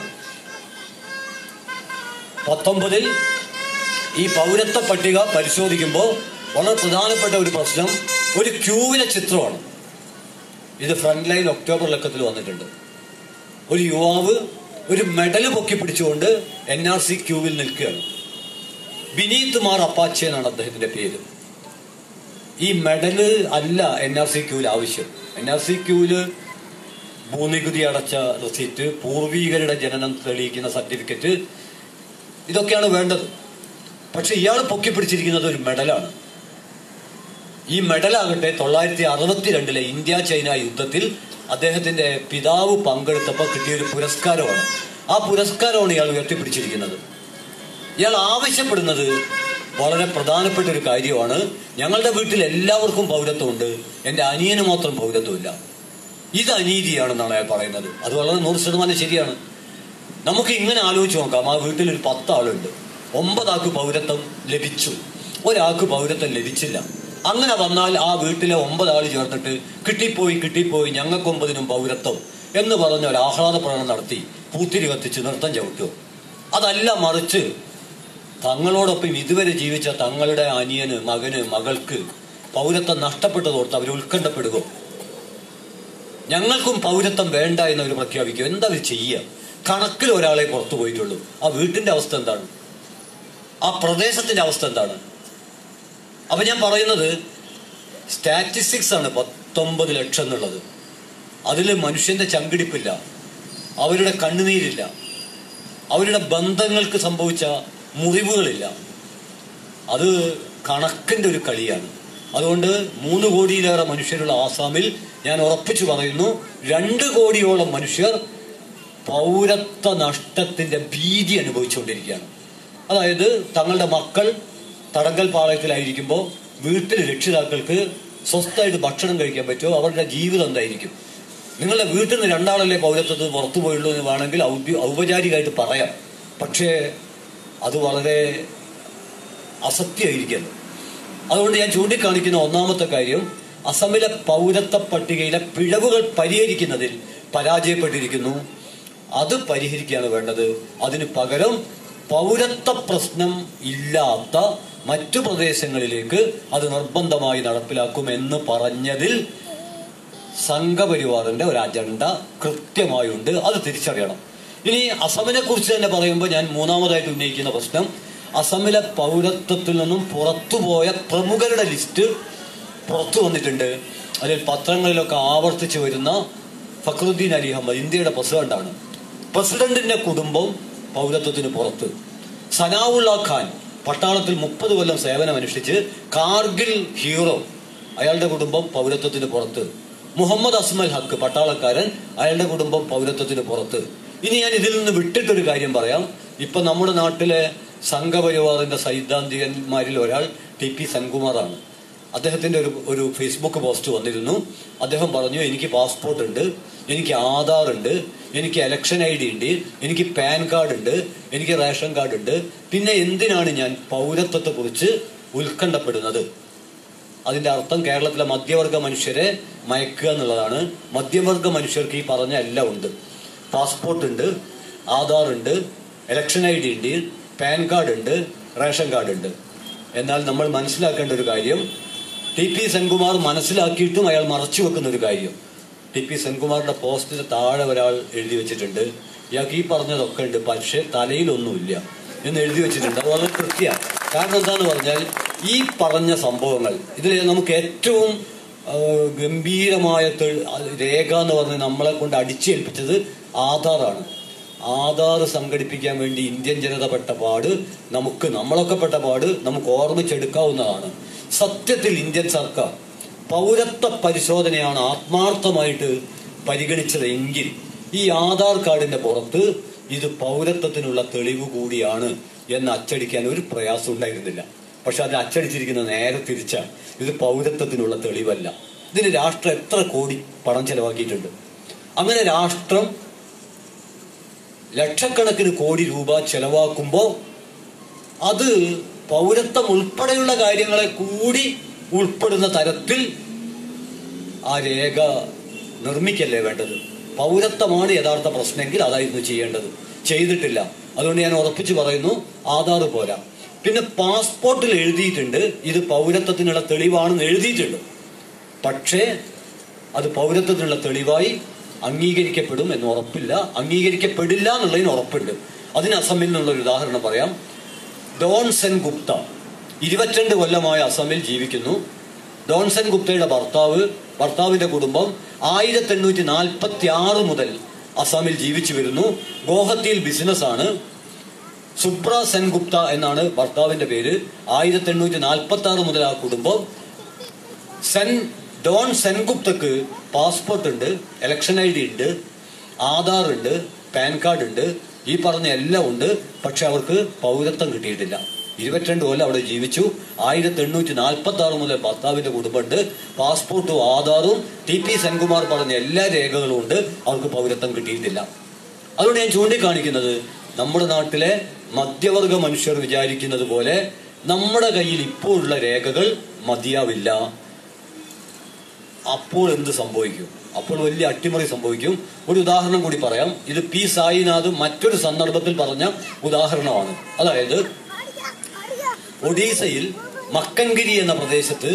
പത്തൊമ്പതിൽ ഈ പൗരത്വ പട്ടിക പരിശോധിക്കുമ്പോൾ വളരെ പ്രധാനപ്പെട്ട ഒരു പ്രശ്നം ഒരു ക്യൂവിലെ ചിത്രമാണ് ഇത് ഫ്രണ്ട് ലൈൻ ഒക്ടോബർ ലക്കത്തിൽ വന്നിട്ടുണ്ട് ഒരു യുവാവ് ഒരു മെഡൽ പൊക്കി പിടിച്ചുകൊണ്ട് എൻ ആർ സി ക്യൂവിൽ നിൽക്കുകയാണ് വിനീത് മാർ അപ്പാച്ചെ എന്നാണ് അദ്ദേഹത്തിന്റെ പേര് ഈ മെഡല് അല്ല എൻ ആർ സി ക്യൂവിൽ ആവശ്യം എൻ ആർ സി ക്യൂവില് ഭൂനികുതി അടച്ച റെസീറ്റ് പൂർവീകരുടെ ജനനം തെളിയിക്കുന്ന സർട്ടിഫിക്കറ്റ് ഇതൊക്കെയാണ് വേണ്ടത് പക്ഷെ ഇയാൾ പൊക്കി പിടിച്ചിരിക്കുന്നത് ഒരു മെഡലാണ് ഈ മെഡലാകട്ടെ തൊള്ളായിരത്തി അറുപത്തിരണ്ടിലെ ഇന്ത്യ ചൈന യുദ്ധത്തിൽ അദ്ദേഹത്തിന്റെ പിതാവ് പങ്കെടുത്തപ്പോൾ കിട്ടിയ ഒരു പുരസ്കാരമാണ് ആ പുരസ്കാരമാണ് ഇയാൾ ഉയർത്തിപ്പിടിച്ചിരിക്കുന്നത് ഇയാൾ ആവശ്യപ്പെടുന്നത് വളരെ പ്രധാനപ്പെട്ട ഒരു കാര്യമാണ് ഞങ്ങളുടെ വീട്ടിൽ എല്ലാവർക്കും പൗരത്വമുണ്ട് എൻ്റെ അനിയന് മാത്രം പൗരത്വമില്ല ഇത് അനീതിയാണെന്നാണ് അയാൾ പറയുന്നത് അത് വളരെ നൂറ് ശതമാനം ശരിയാണ് നമുക്ക് ഇങ്ങനെ ആലോചിച്ച് നോക്കാം ആ വീട്ടിൽ ഒരു പത്ത് ആളുണ്ട് ഒമ്പതാൾക്ക് പൗരത്വം ലഭിച്ചു ഒരാൾക്ക് പൗരത്വം ലഭിച്ചില്ല അങ്ങനെ വന്നാൽ ആ വീട്ടിലെ ഒമ്പത് ആൾ ചേർന്നിട്ട് കിട്ടിപ്പോയി കിട്ടിപ്പോയി ഞങ്ങൾക്ക് ഒമ്പതിനും പൗരത്വം എന്ന് പറഞ്ഞ ഒരു ആഹ്ലാദ പ്രകടനം നടത്തി പൂത്തിരി കത്തിച്ച് നൃത്തം ചവിട്ടുമോ അതല്ല മറിച്ച് തങ്ങളോടൊപ്പം ഇതുവരെ ജീവിച്ച തങ്ങളുടെ അനിയന് മകന് മകൾക്ക് പൗരത്വം നഷ്ടപ്പെട്ടതോർത്ത് അവർ ഉത്കണ്ഠപ്പെടുകയോ ഞങ്ങൾക്കും പൗരത്വം വേണ്ട എന്നവർ പ്രഖ്യാപിക്കും എന്താ അവർ ചെയ്യുക കണക്കിൽ ഒരാളെ പുറത്തു പോയിട്ടുള്ളൂ ആ വീട്ടിന്റെ അവസ്ഥ എന്താണ് ആ പ്രദേശത്തിന്റെ അവസ്ഥ എന്താണ് അപ്പൊ ഞാൻ പറയുന്നത് സ്റ്റാറ്റിസ്റ്റിക്സ് ആണ് പത്തൊമ്പത് ലക്ഷം എന്നുള്ളത് അതിൽ മനുഷ്യന്റെ ചങ്കിടിപ്പില്ല അവരുടെ കണ്ണുനീരില്ല അവരുടെ ബന്ധങ്ങൾക്ക് സംഭവിച്ച മുറിവുകളില്ല അത് കണക്കിന്റെ ഒരു കളിയാണ് അതുകൊണ്ട് മൂന്ന് കോടിയിലേറെ മനുഷ്യരുള്ള ആസാമിൽ ഞാൻ ഉറപ്പിച്ചു പറയുന്നു രണ്ട് കോടിയോളം മനുഷ്യർ പൗരത്വ നഷ്ടത്തിന്റെ ഭീതി അനുഭവിച്ചുകൊണ്ടിരിക്കുകയാണ് അതായത് തങ്ങളുടെ മക്കൾ തടങ്കൽ പാളയത്തിലായിരിക്കുമ്പോൾ വീട്ടിൽ രക്ഷിതാക്കൾക്ക് സ്വസ്ഥമായിട്ട് ഭക്ഷണം കഴിക്കാൻ പറ്റുമോ അവരുടെ ജീവിതം എന്തായിരിക്കും നിങ്ങളുടെ വീട്ടിൽ നിന്ന് രണ്ടാളല്ലേ പൗരത്വത്തിൽ പുറത്തു പോയുള്ളൂ എന്ന് വേണമെങ്കിൽ ഔദ്യോ ഔപചാരികമായിട്ട് പറയാം പക്ഷേ അത് വളരെ അസത്യമായിരിക്കുന്നു അതുകൊണ്ട് ഞാൻ ചൂണ്ടിക്കാണിക്കുന്ന ഒന്നാമത്തെ കാര്യം അസമിലെ പൗരത്വ പട്ടികയിലെ പിഴവുകൾ പരിഹരിക്കുന്നതിൽ പരാജയപ്പെട്ടിരിക്കുന്നു അത് പരിഹരിക്കുകയാണ് വേണ്ടത് അതിന് പകരം പൗരത്വ പ്രശ്നം ഇല്ലാത്ത മറ്റു പ്രദേശങ്ങളിലേക്ക് അത് നിർബന്ധമായി നടപ്പിലാക്കുമെന്ന് പറഞ്ഞതിൽ സംഘപരിവാറിന്റെ ഒരു അജണ്ട കൃത്യമായുണ്ട് അത് തിരിച്ചറിയണം ഇനി അസമിനെ കുറിച്ച് തന്നെ പറയുമ്പോൾ ഞാൻ മൂന്നാമതായിട്ട് ഉന്നയിക്കുന്ന പ്രശ്നം അസമിലെ പൗരത്വത്തിൽ നിന്നും പുറത്തുപോയ പ്രമുഖരുടെ ലിസ്റ്റ് പുറത്തു വന്നിട്ടുണ്ട് അതിൽ പത്രങ്ങളിലൊക്കെ ആവർത്തിച്ചു വരുന്ന ഫക്രുദ്ദീൻ അലി അഹമ്മദ് ഇന്ത്യയുടെ പ്രസിഡന്റാണ് പ്രസിഡന്റിന്റെ കുടുംബം പൗരത്വത്തിന് പുറത്ത് സനാവുള്ള ഖാൻ പട്ടാളത്തിൽ മുപ്പത് കൊല്ലം സേവനം അനുഷ്ഠിച്ച് കാർഗിൽ ഹീറോ അയാളുടെ കുടുംബം പൗരത്വത്തിന് പുറത്ത് മുഹമ്മദ് അസ്മൽ ഹക്ക് പട്ടാളക്കാരൻ അയാളുടെ കുടുംബം പൗരത്വത്തിന് പുറത്ത് ഇനി ഞാൻ ഇതിൽ നിന്ന് വിട്ടിട്ടൊരു കാര്യം പറയാം ഇപ്പൊ നമ്മുടെ നാട്ടിലെ സംഘപരിവാറിന്റെ സൈദ്ധാന്തികന്മാരിൽ ഒരാൾ ടി പി സെൻകുമാറാണ് അദ്ദേഹത്തിന്റെ ഒരു ഒരു ഫേസ്ബുക്ക് പോസ്റ്റ് വന്നിരുന്നു അദ്ദേഹം പറഞ്ഞു എനിക്ക് പാസ്പോർട്ട് ഉണ്ട് എനിക്ക് ആധാർ ഉണ്ട് എനിക്ക് ഇലക്ഷൻ ഐ ഡി ഉണ്ട് എനിക്ക് പാൻ കാർഡ് ഉണ്ട് എനിക്ക് റേഷൻ കാർഡ് ഉണ്ട് പിന്നെ എന്തിനാണ് ഞാൻ പൗരത്വത്തെ കുറിച്ച് ഉത്കണ്ഠപ്പെടുന്നത് അതിന്റെ അർത്ഥം കേരളത്തിലെ മധ്യവർഗ മനുഷ്യരെ മയക്കുക എന്നുള്ളതാണ് മധ്യവർഗ മനുഷ്യർക്ക് ഈ പറഞ്ഞ എല്ലാം ഉണ്ട് പാസ്പോർട്ട് ഉണ്ട് ആധാർ ഉണ്ട് ഇലക്ഷൻ ഐ ഡി ഉണ്ട് പാൻ കാർഡ് ഉണ്ട് റേഷൻ കാർഡ് ഉണ്ട് എന്നാൽ നമ്മൾ മനസ്സിലാക്കേണ്ട ഒരു കാര്യം ടി പി സെൻകുമാർ മനസ്സിലാക്കിയിട്ടും അയാൾ മറച്ചു വെക്കുന്ന ഒരു കാര്യം ടി പി സെൻകുമാറിന്റെ പോസ്റ്റിന് താഴെ ഒരാൾ എഴുതി വെച്ചിട്ടുണ്ട് ഇയാൾക്ക് ഈ പറഞ്ഞതൊക്കെ ഉണ്ട് പക്ഷേ തലയിലൊന്നുമില്ല എന്ന് എഴുതി വെച്ചിട്ടുണ്ട് അത് വളരെ കൃത്യമാണ് കാരണം എന്താന്ന് പറഞ്ഞാൽ ഈ പറഞ്ഞ സംഭവങ്ങൾ ഇതിൽ നമുക്ക് ഏറ്റവും ആ, ഗംഭീരമായ തെ- രേഖ എന്ന് പറഞ്ഞ് നമ്മളെ കൊണ്ട് അടിച്ചേൽപ്പിച്ചത് ആധാറാണ് ആധാർ സംഘടിപ്പിക്കാൻ വേണ്ടി ഇന്ത്യൻ ജനത പെട്ട പാട് നമുക്ക് നമ്മളൊക്കെ പെട്ട പാട് നമുക്ക് ഓർമ്മിച്ചെടുക്കാവുന്നതാണ് സത്യത്തിൽ ഇന്ത്യൻ സർക്കാർ പൗരത്വ പരിശോധനയാണ് ആത്മാർത്ഥമായിട്ട് പരിഗണിച്ചതെങ്കിൽ ഈ ആധാർ കാർഡിന്റെ പുറത്ത് ഇത് പൗരത്വത്തിനുള്ള തെളിവ് കൂടിയാണ് എന്ന് അച്ചടിക്കാൻ ഒരു പ്രയാസം ഉണ്ടായിരുന്നില്ല പക്ഷെ അത് അച്ചടിച്ചിരിക്കുന്ന നേരെ തിരിച്ച ഇത് പൗരത്വത്തിനുള്ള തെളിവല്ല ഇതിന് രാഷ്ട്രം എത്ര കോടി പണം ചെലവാക്കിയിട്ടുണ്ട് അങ്ങനെ രാഷ്ട്രം ലക്ഷക്കണക്കിന് കോടി രൂപ ചെലവാക്കുമ്പോൾ അത് പൗരത്വം ഉൾപ്പെടെയുള്ള കാര്യങ്ങളെ കൂടി ഉൾപ്പെടുന്ന തരത്തിൽ ആ രേഖ നിർമ്മിക്കല്ലേ വേണ്ടത് പൗരത്വമാണ് യഥാർത്ഥ പ്രശ്നമെങ്കിൽ അതായിരുന്നു ചെയ്യേണ്ടത് ചെയ്തിട്ടില്ല അതുകൊണ്ട് ഞാൻ ഉറപ്പിച്ചു പറയുന്നു ആധാർ പോരാ പിന്നെ പാസ്പോർട്ടിൽ എഴുതിയിട്ടുണ്ട് ഇത് പൗരത്വത്തിനുള്ള തെളിവാണെന്ന് എഴുതിയിട്ടുണ്ട് പക്ഷേ അത് പൗരത്വത്തിനുള്ള തെളിവായി അംഗീകരിക്കപ്പെടും എന്ന് ഉറപ്പില്ല അംഗീകരിക്കപ്പെടില്ല എന്നുള്ളതിന് ഉറപ്പുണ്ട് അതിന് അസമിൽ നിന്നുള്ള ഒരു ഉദാഹരണം പറയാം ഡോൺ സെൻ ഗുപ്ത ഇരുപത്തിരണ്ട് കൊല്ലമായി അസമിൽ ജീവിക്കുന്നു ഡോൺ സെൻ ഗുപ്തയുടെ ഭർത്താവ് ഭർത്താവിന്റെ കുടുംബം ആയിരത്തി എണ്ണൂറ്റി നാൽപ്പത്തി ആറ് മുതൽ അസാമിൽ ജീവിച്ചു വരുന്നു ഗോഹത്തിയിൽ ബിസിനസ്സാണ് സുബ്ര സെൻഗുപ്ത എന്നാണ് ഭർത്താവിന്റെ പേര് ആയിരത്തി എണ്ണൂറ്റി നാൽപ്പത്തി ആറ് മുതൽ ആ കുടുംബം സെൻ ഡോൺ സെൻഗുപ്തക്ക് പാസ്പോർട്ട് ഉണ്ട് ഇലക്ഷൻ ഐ ഡി ഉണ്ട് ആധാർ ഉണ്ട് പാൻ കാർഡ് ഉണ്ട് ഈ പറഞ്ഞ എല്ലാം ഉണ്ട് പക്ഷെ അവർക്ക് പൗരത്വം കിട്ടിയിട്ടില്ല ഇരുപത്തിരണ്ട് കൊല്ലം അവിടെ ജീവിച്ചു ആയിരത്തി എണ്ണൂറ്റി നാൽപ്പത്തി ആറ് മുതൽ ഭർത്താവിന്റെ കുടുംബമുണ്ട് പാസ്പോർട്ടും ആധാറും ടി പി സെൻകുമാർ പറഞ്ഞ എല്ലാ രേഖകളും ഉണ്ട് അവർക്ക് പൗരത്വം കിട്ടിയിട്ടില്ല അതുകൊണ്ട് ഞാൻ ചൂണ്ടിക്കാണിക്കുന്നത് നമ്മുടെ നാട്ടിലെ മധ്യവർഗ മനുഷ്യർ വിചാരിക്കുന്നത് പോലെ നമ്മുടെ കയ്യിൽ ഇപ്പോഴുള്ള രേഖകൾ മതിയാവില്ല അപ്പോൾ എന്ത് സംഭവിക്കും അപ്പോൾ വലിയ അട്ടിമറി സംഭവിക്കും ഒരു ഉദാഹരണം കൂടി പറയാം ഇത് പി സായിനാഥ് മറ്റൊരു സന്ദർഭത്തിൽ പറഞ്ഞ ഉദാഹരണമാണ് അതായത് ഒഡീസയിൽ മക്കൻഗിരി എന്ന പ്രദേശത്ത്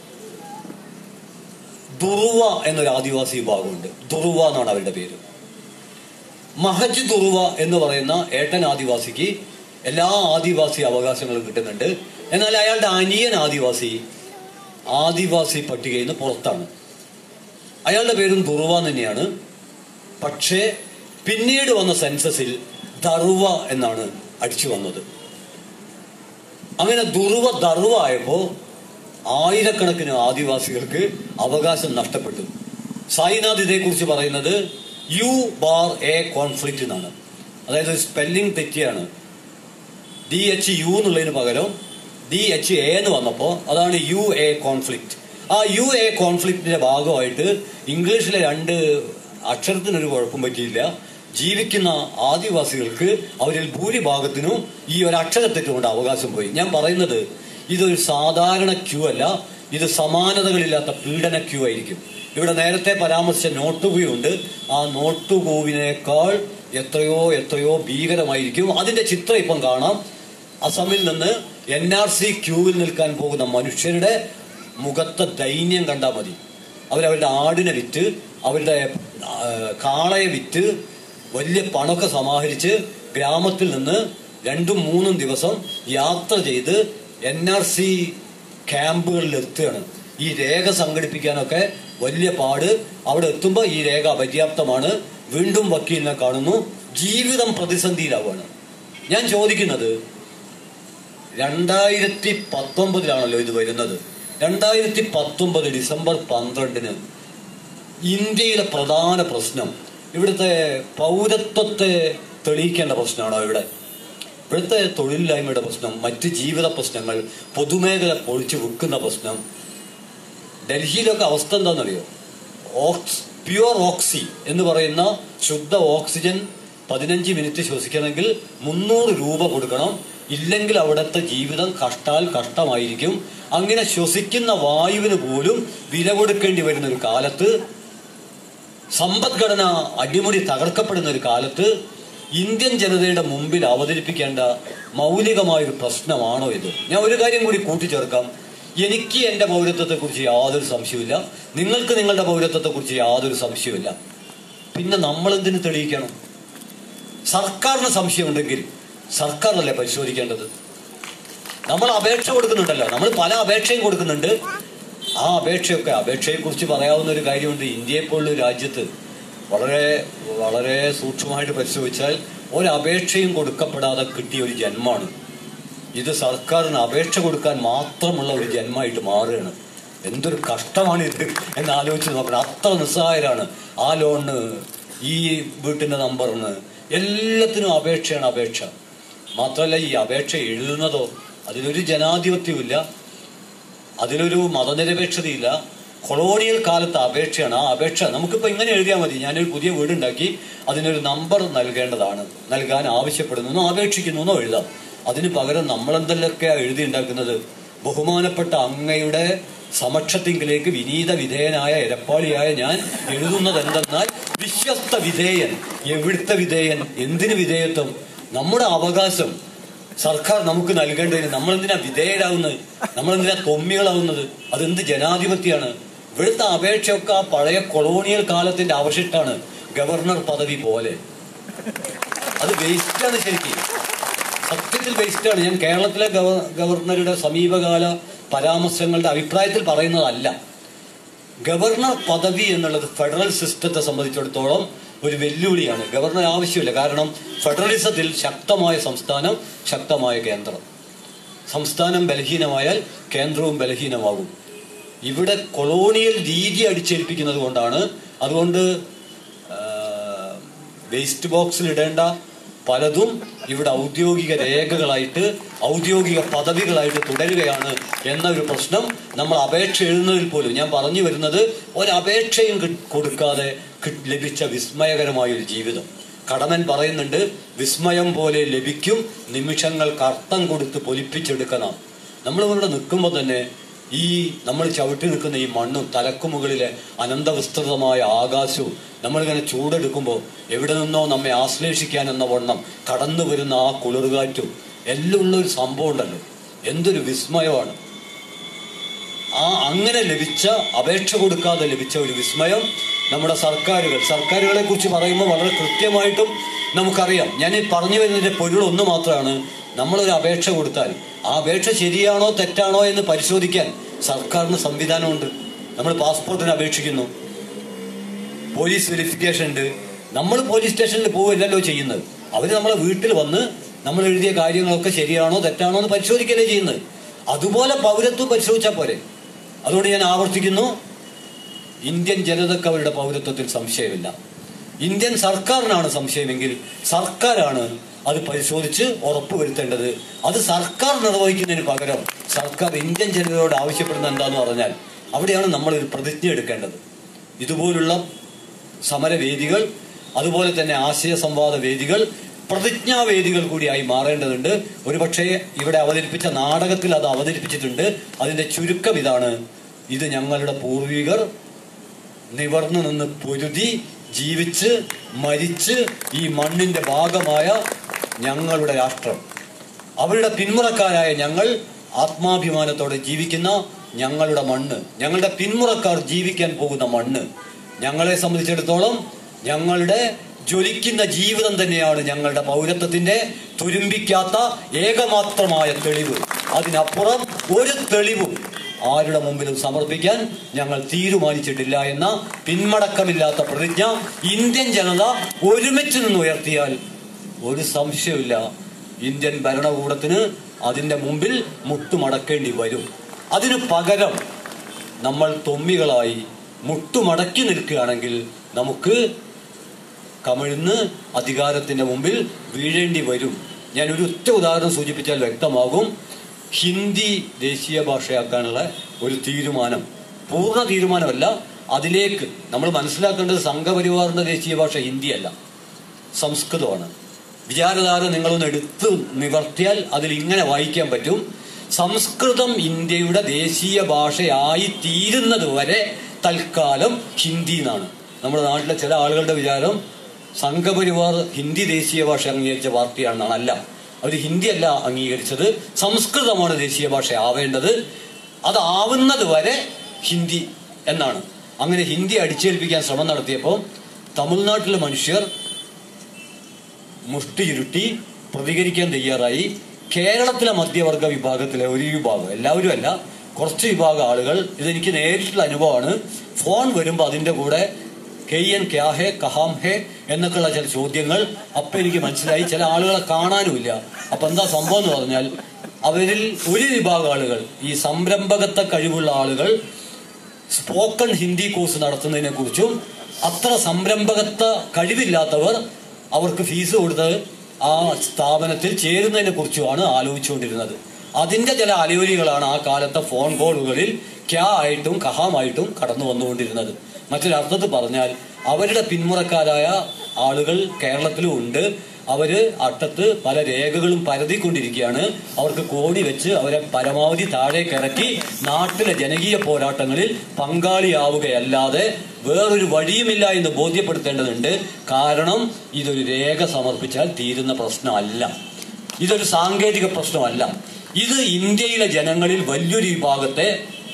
ദുർവ എന്നൊരു ആദിവാസി വിഭാഗമുണ്ട് ദുർവ എന്നാണ് അവരുടെ പേര് മഹജ് ദുർവ എന്ന് പറയുന്ന ഏട്ടൻ ആദിവാസിക്ക് എല്ലാ ആദിവാസി അവകാശങ്ങളും കിട്ടുന്നുണ്ട് എന്നാൽ അയാളുടെ അനിയൻ ആദിവാസി ആദിവാസി പട്ടികയിൽ നിന്ന് പുറത്താണ് അയാളുടെ പേരും ദുർവ തന്നെയാണ് പക്ഷേ പിന്നീട് വന്ന സെൻസസിൽ ദർവ എന്നാണ് അടിച്ചു വന്നത് അങ്ങനെ ദുർവ ദർവ ആയപ്പോ ആയിരക്കണക്കിന് ആദിവാസികൾക്ക് അവകാശം നഷ്ടപ്പെട്ടു സായിനാഥ് ഇതേക്കുറിച്ച് പറയുന്നത് യു ബാർ എ കോൺഫ്ലിക്റ്റ് എന്നാണ് അതായത് സ്പെല്ലിംഗ് തെറ്റിയാണ് ഡി എച്ച് യു എന്നുള്ളതിന് പകരം ഡി എച്ച് എ എന്ന് വന്നപ്പോൾ അതാണ് യു എ കോൺഫ്ലിക്റ്റ് ആ യു എ കോൺഫ്ലിക്റ്റിന്റെ ഭാഗമായിട്ട് ഇംഗ്ലീഷിലെ രണ്ട് അക്ഷരത്തിനൊരു കുഴപ്പം പറ്റിയില്ല ജീവിക്കുന്ന ആദിവാസികൾക്ക് അവരിൽ ഭൂരിഭാഗത്തിനും ഈ ഒരു അക്ഷരത്തെറ്റുകൊണ്ട് അവകാശം പോയി ഞാൻ പറയുന്നത് ഇതൊരു സാധാരണ ക്യൂ അല്ല ഇത് സമാനതകളില്ലാത്ത പീഡന ക്യൂ ആയിരിക്കും ഇവിടെ നേരത്തെ പരാമർശിച്ച നോട്ടുകൂയുണ്ട് ആ നോട്ടുകൂവിനേക്കാൾ എത്രയോ എത്രയോ ഭീകരമായിരിക്കും അതിന്റെ ചിത്രം ഇപ്പം കാണാം അസമിൽ നിന്ന് എൻ ആർ സി ക്യൂവിൽ നിൽക്കാൻ പോകുന്ന മനുഷ്യരുടെ മുഖത്തെ ദൈന്യം കണ്ടാൽ മതി അവരവരുടെ ആടിനെ വിറ്റ് അവരുടെ ആ, കാളയെ വിറ്റ് വലിയ പണമൊക്കെ സമാഹരിച്ച് ഗ്രാമത്തിൽ നിന്ന് രണ്ടും മൂന്നും ദിവസം യാത്ര ചെയ്ത് എൻ ആർ സി ക്യാമ്പുകളിൽ എത്തുകയാണ് ഈ രേഖ സംഘടിപ്പിക്കാനൊക്കെ വലിയ പാട് അവിടെ എത്തുമ്പോൾ ഈ രേഖ അപര്യാപ്തമാണ് വീണ്ടും വക്കീലിനെ കാണുന്നു ജീവിതം പ്രതിസന്ധിയിലാവുകയാണ് ഞാൻ ചോദിക്കുന്നത് രണ്ടായിരത്തി പത്തൊമ്പതിലാണല്ലോ ഇത് വരുന്നത് രണ്ടായിരത്തി പത്തൊമ്പത് ഡിസംബർ പന്ത്രണ്ടിന് ഇന്ത്യയിലെ പ്രധാന പ്രശ്നം ഇവിടുത്തെ പൗരത്വത്തെ തെളിയിക്കേണ്ട പ്രശ്നമാണോ ഇവിടെ ഇവിടുത്തെ തൊഴിലില്ലായ്മയുടെ പ്രശ്നം മറ്റ് ജീവിത പ്രശ്നങ്ങൾ പൊതുമേഖല പൊളിച്ചു വിൽക്കുന്ന പ്രശ്നം ഡൽഹിയിലൊക്കെ അവസ്ഥ എന്താണെന്നറിയോ ഓക്സ് പ്യുവർ ഓക്സി എന്ന് പറയുന്ന ശുദ്ധ ഓക്സിജൻ പതിനഞ്ച് മിനിറ്റ് ശ്വസിക്കണമെങ്കിൽ മുന്നൂറ് രൂപ കൊടുക്കണം ഇല്ലെങ്കിൽ അവിടുത്തെ ജീവിതം കഷ്ടാൽ കഷ്ടമായിരിക്കും അങ്ങനെ ശ്വസിക്കുന്ന വായുവിന് പോലും വില കൊടുക്കേണ്ടി വരുന്ന ഒരു കാലത്ത് സമ്പദ്ഘടന അടിമുടി തകർക്കപ്പെടുന്ന ഒരു കാലത്ത് ഇന്ത്യൻ ജനതയുടെ മുമ്പിൽ അവതരിപ്പിക്കേണ്ട മൗലികമായൊരു പ്രശ്നമാണോ ഇത് ഞാൻ ഒരു കാര്യം കൂടി കൂട്ടിച്ചേർക്കാം എനിക്ക് എൻ്റെ പൗരത്വത്തെക്കുറിച്ച് യാതൊരു സംശയമില്ല നിങ്ങൾക്ക് നിങ്ങളുടെ പൗരത്വത്തെക്കുറിച്ച് യാതൊരു സംശയമില്ല പിന്നെ നമ്മൾ എന്തിനു തെളിയിക്കണം സർക്കാരിന് സംശയമുണ്ടെങ്കിൽ സർക്കാരല്ലേ പരിശോധിക്കേണ്ടത് നമ്മൾ അപേക്ഷ കൊടുക്കുന്നുണ്ടല്ലോ നമ്മൾ പല അപേക്ഷയും കൊടുക്കുന്നുണ്ട് ആ അപേക്ഷയൊക്കെ അപേക്ഷയെക്കുറിച്ച് പറയാവുന്ന ഒരു കാര്യമുണ്ട് ഇന്ത്യയെ പോലുള്ള ഒരു രാജ്യത്ത് വളരെ വളരെ സൂക്ഷ്മമായിട്ട് പരിശോധിച്ചാൽ ഒരപേക്ഷയും കൊടുക്കപ്പെടാതെ കിട്ടിയ ഒരു ജന്മമാണ് ഇത് സർക്കാരിന് അപേക്ഷ കൊടുക്കാൻ മാത്രമുള്ള ഒരു ജന്മമായിട്ട് മാറുകയാണ് എന്തൊരു കഷ്ടമാണ് ഇത് എന്ന് ആലോചിച്ച് നോക്കണം അത്ര നിസ്സഹായരാണ് ആ ലോണിന് ഈ വീട്ടിന്റെ നമ്പറിന് എല്ലാത്തിനും അപേക്ഷയാണ് അപേക്ഷ മാത്രമല്ല ഈ അപേക്ഷ എഴുതുന്നതോ അതിലൊരു ജനാധിപത്യമില്ല അതിലൊരു മതനിരപേക്ഷതയില്ല കൊളോണിയൽ കാലത്തെ അപേക്ഷയാണ് ആ അപേക്ഷ നമുക്കിപ്പോൾ ഇങ്ങനെ എഴുതിയാൽ മതി ഞാനൊരു പുതിയ വീടുണ്ടാക്കി അതിനൊരു നമ്പർ നൽകേണ്ടതാണ് നൽകാൻ ആവശ്യപ്പെടുന്നു അപേക്ഷിക്കുന്നു എഴുതാം അതിന് പകരം നമ്മളെന്തെല്ലൊക്കെയാണ് എഴുതി ഉണ്ടാക്കുന്നത് ബഹുമാനപ്പെട്ട അങ്ങയുടെ സമക്ഷത്തിങ്കിലേക്ക് വിനീത വിധേയനായ എരപ്പാളിയായ ഞാൻ എഴുതുന്നത് എന്തെന്നാൽ വിശ്വസ്ത വിധേയൻ എവിടുത്തെ വിധേയൻ എന്തിന് വിധേയത്വം നമ്മുടെ അവകാശം സർക്കാർ നമുക്ക് നൽകേണ്ടതിന് നമ്മളെന്തിനാ വിധേയരാകുന്നത് നമ്മളെന്തിനാ തൊമ്മികളാവുന്നത് അതെന്ത് ജനാധിപത്യമാണ് ഇവിടുത്തെ അപേക്ഷയൊക്കെ ആ പഴയ കൊളോണിയൽ കാലത്തിന്റെ അവശിഷ്ടാണ് ഗവർണർ പദവി പോലെ അത് വേസ്റ്റാണ് ശരിക്കും സത്യത്തിൽ വേസ്റ്റാണ് ഞാൻ കേരളത്തിലെ ഗവ- ഗവർണറുടെ സമീപകാല പരാമർശങ്ങളുടെ അഭിപ്രായത്തിൽ പറയുന്നതല്ല ഗവർണർ പദവി എന്നുള്ളത് ഫെഡറൽ സിസ്റ്റത്തെ സംബന്ധിച്ചിടത്തോളം ഒരു വെല്ലുവിളിയാണ് ഗവർണർ ആവശ്യമില്ല കാരണം ഫെഡറലിസത്തിൽ ശക്തമായ സംസ്ഥാനം ശക്തമായ കേന്ദ്രം സംസ്ഥാനം ബലഹീനമായാൽ കേന്ദ്രവും ബലഹീനമാകും ഇവിടെ കൊളോണിയൽ രീതി അടിച്ചേൽപ്പിക്കുന്നത് കൊണ്ടാണ് അതുകൊണ്ട് വേസ്റ്റ് ബോക്സിൽ ഇടേണ്ട പലതും ഇവിടെ ഔദ്യോഗിക രേഖകളായിട്ട് ഔദ്യോഗിക പദവികളായിട്ട് തുടരുകയാണ് എന്ന ഒരു പ്രശ്നം നമ്മൾ അപേക്ഷ എഴുതുന്നതിൽ പോലും ഞാൻ പറഞ്ഞു വരുന്നത് ഒരപേക്ഷയും കി- കൊടുക്കാതെ കി- ലഭിച്ച വിസ്മയകരമായ ഒരു ജീവിതം കടമൻ പറയുന്നുണ്ട് വിസ്മയം പോലെ ലഭിക്കും നിമിഷങ്ങൾക്ക് അർത്ഥം കൊടുത്ത് പൊലിപ്പിച്ചെടുക്കണം നമ്മൾ ഇവിടെ നിൽക്കുമ്പോൾ തന്നെ ഈ നമ്മൾ ചവിട്ടി നിൽക്കുന്ന ഈ മണ്ണും തലക്കുമുകളിലെ അനന്തവിസ്തൃതമായ ആകാശവും നമ്മളിങ്ങനെ ചൂടെടുക്കുമ്പോൾ എവിടെ നിന്നോ നമ്മെ ആശ്ലേഷിക്കാൻ എന്ന വണ്ണം കടന്നു വരുന്ന ആ കുളിർകാറ്റും എല്ലാം ഉള്ള ഒരു സംഭവം ഉണ്ടല്ലോ എന്തൊരു വിസ്മയമാണ് ആ അങ്ങനെ ലഭിച്ച അപേക്ഷ കൊടുക്കാതെ ലഭിച്ച ഒരു വിസ്മയം നമ്മുടെ സർക്കാരുകൾ സർക്കാരുകളെ കുറിച്ച് പറയുമ്പോൾ വളരെ കൃത്യമായിട്ടും നമുക്കറിയാം ഞാൻ ഈ പറഞ്ഞു വരുന്നതിന്റെ പൊരുൾ ഒന്ന് മാത്രമാണ് നമ്മളൊരു അപേക്ഷ കൊടുത്താൽ ആ അപേക്ഷ ശരിയാണോ തെറ്റാണോ എന്ന് പരിശോധിക്കാൻ സർക്കാരിന് സംവിധാനമുണ്ട് നമ്മൾ പാസ്പോർട്ടിന് അപേക്ഷിക്കുന്നു പോലീസ് വെരിഫിക്കേഷൻ ഉണ്ട് നമ്മൾ പോലീസ് സ്റ്റേഷനിൽ പോവില്ലല്ലോ ചെയ്യുന്നത് അവർ നമ്മളെ വീട്ടിൽ വന്ന് നമ്മൾ എഴുതിയ കാര്യങ്ങളൊക്കെ ശരിയാണോ തെറ്റാണോ എന്ന് പരിശോധിക്കല്ലേ ചെയ്യുന്നത് അതുപോലെ പൗരത്വം പരിശോധിച്ചാൽ പോരെ അതുകൊണ്ട് ഞാൻ ആവർത്തിക്കുന്നു ഇന്ത്യൻ ജനതക്ക് അവരുടെ പൗരത്വത്തിൽ സംശയമില്ല ഇന്ത്യൻ സർക്കാരിനാണ് സംശയമെങ്കിൽ സർക്കാരാണ് അത് പരിശോധിച്ച് ഉറപ്പുവരുത്തേണ്ടത് അത് സർക്കാർ നിർവഹിക്കുന്നതിന് പകരം സർക്കാർ ഇന്ത്യൻ ജനതയോട് ആവശ്യപ്പെടുന്നത് എന്താന്ന് പറഞ്ഞാൽ അവിടെയാണ് നമ്മൾ ഒരു പ്രതിജ്ഞ എടുക്കേണ്ടത് ഇതുപോലുള്ള സമരവേദികൾ അതുപോലെ തന്നെ ആശയ സംവാദ വേദികൾ പ്രതിജ്ഞാവേദികൾ കൂടിയായി മാറേണ്ടതുണ്ട് ഒരുപക്ഷെ ഇവിടെ അവതരിപ്പിച്ച നാടകത്തിൽ അത് അവതരിപ്പിച്ചിട്ടുണ്ട് അതിന്റെ ചുരുക്കം ഇതാണ് ഇത് ഞങ്ങളുടെ പൂർവികർ നിവർന്നു നിന്ന് പൊരുതി ജീവിച്ച് മരിച്ച് ഈ മണ്ണിന്റെ ഭാഗമായ ഞങ്ങളുടെ രാഷ്ട്രം അവരുടെ പിന്മുറക്കാരായ ഞങ്ങൾ ആത്മാഭിമാനത്തോടെ ജീവിക്കുന്ന ഞങ്ങളുടെ മണ്ണ് ഞങ്ങളുടെ പിന്മുറക്കാർ ജീവിക്കാൻ പോകുന്ന മണ്ണ് ഞങ്ങളെ സംബന്ധിച്ചിടത്തോളം ഞങ്ങളുടെ ജ്വലിക്കുന്ന ജീവിതം തന്നെയാണ് ഞങ്ങളുടെ പൗരത്വത്തിന്റെ തുരുമ്പിക്കാത്ത ഏകമാത്രമായ തെളിവ് അതിനപ്പുറം ഒരു തെളിവും ആരുടെ മുമ്പിലും സമർപ്പിക്കാൻ ഞങ്ങൾ തീരുമാനിച്ചിട്ടില്ല എന്ന പിന്മടക്കമില്ലാത്ത പ്രതിജ്ഞ ഇന്ത്യൻ ജനത ഒരുമിച്ച് നിന്ന് ഉയർത്തിയാൽ ഒരു സംശയമില്ല ഇന്ത്യൻ ഭരണകൂടത്തിന് അതിൻ്റെ മുമ്പിൽ മുട്ടുമടക്കേണ്ടി വരും അതിനു പകരം നമ്മൾ തൊമ്മികളായി മുട്ടുമടക്കി നിൽക്കുകയാണെങ്കിൽ നമുക്ക് കമിഴ്ന്ന് അധികാരത്തിന്റെ മുമ്പിൽ വീഴേണ്ടി വരും ഞാൻ ഒരു ഒറ്റ ഉദാഹരണം സൂചിപ്പിച്ചാൽ വ്യക്തമാകും ഹിന്ദി ദേശീയ ഭാഷയാക്കാനുള്ള ഒരു തീരുമാനം പൂർണ്ണ തീരുമാനമല്ല അതിലേക്ക് നമ്മൾ മനസ്സിലാക്കേണ്ടത് സംഘപരിവാറിന്റെ ദേശീയ ഭാഷ ഹിന്ദിയല്ല സംസ്കൃതമാണ് വിചാരധാര നിങ്ങളൊന്ന് എടുത്ത് നിവർത്തിയാൽ അതിൽ ഇങ്ങനെ വായിക്കാൻ പറ്റും സംസ്കൃതം ഇന്ത്യയുടെ ദേശീയ ഭാഷയായി തീരുന്നത് വരെ തൽക്കാലം ഹിന്ദി എന്നാണ് നമ്മുടെ നാട്ടിലെ ചില ആളുകളുടെ വിചാരം സംഘപരിവാർ ഹിന്ദി ദേശീയ ഭാഷ അംഗീകരിച്ച പാർട്ടിയാണെന്നാണ് അല്ല അവർ ഹിന്ദി അല്ല അംഗീകരിച്ചത് സംസ്കൃതമാണ് ദേശീയ ഭാഷ ആവേണ്ടത് അതാവുന്നത് വരെ ഹിന്ദി എന്നാണ് അങ്ങനെ ഹിന്ദി അടിച്ചേൽപ്പിക്കാൻ ശ്രമം നടത്തിയപ്പോൾ തമിഴ്നാട്ടിലെ മനുഷ്യർ മുഷ്ടി ചുരുട്ടി പ്രതികരിക്കാൻ തയ്യാറായി കേരളത്തിലെ മധ്യവർഗ വിഭാഗത്തിലെ ഒരു വിഭാഗം എല്ലാവരും അല്ല കുറച്ച് വിഭാഗം ആളുകൾ ഇതെനിക്ക് നേരിട്ടുള്ള അനുഭവമാണ് ഫോൺ വരുമ്പോൾ അതിൻ്റെ കൂടെ കെയ്യൻ ക്യാ ഹേ കഹാം ഹേ എന്നൊക്കെയുള്ള ചില ചോദ്യങ്ങൾ അപ്പം എനിക്ക് മനസ്സിലായി ചില ആളുകളെ കാണാനുമില്ല അപ്പം എന്താ സംഭവം എന്ന് പറഞ്ഞാൽ അവരിൽ ഒരു വിഭാഗം ആളുകൾ ഈ സംരംഭകത്വ കഴിവുള്ള ആളുകൾ സ്പോക്കൺ ഹിന്ദി കോഴ്സ് നടത്തുന്നതിനെ കുറിച്ചും അത്ര സംരംഭകത്വ കഴിവില്ലാത്തവർ അവർക്ക് ഫീസ് കൊടുത്ത് ആ സ്ഥാപനത്തിൽ ചേരുന്നതിനെ കുറിച്ചുമാണ് ആലോചിച്ചുകൊണ്ടിരുന്നത് അതിന്റെ ചില അലയോലികളാണ് ആ കാലത്തെ ഫോൺ കോളുകളിൽ ക്യാ ആയിട്ടും കഹാമായിട്ടും കടന്നു വന്നുകൊണ്ടിരുന്നത് മറ്റൊരർത്ഥത്തിൽ പറഞ്ഞാൽ അവരുടെ പിന്മുറക്കാരായ ആളുകൾ കേരളത്തിലും ഉണ്ട് അവര് അട്ടത്ത് പല രേഖകളും പരതിക്കൊണ്ടിരിക്കുകയാണ് അവർക്ക് കോടി വെച്ച് അവരെ പരമാവധി താഴേക്ക് ഇറക്കി നാട്ടിലെ ജനകീയ പോരാട്ടങ്ങളിൽ പങ്കാളിയാവുകയല്ലാതെ വേറൊരു വഴിയുമില്ല എന്ന് ബോധ്യപ്പെടുത്തേണ്ടതുണ്ട് കാരണം ഇതൊരു രേഖ സമർപ്പിച്ചാൽ തീരുന്ന പ്രശ്നമല്ല ഇതൊരു സാങ്കേതിക പ്രശ്നമല്ല ഇത് ഇന്ത്യയിലെ ജനങ്ങളിൽ വലിയൊരു വിഭാഗത്തെ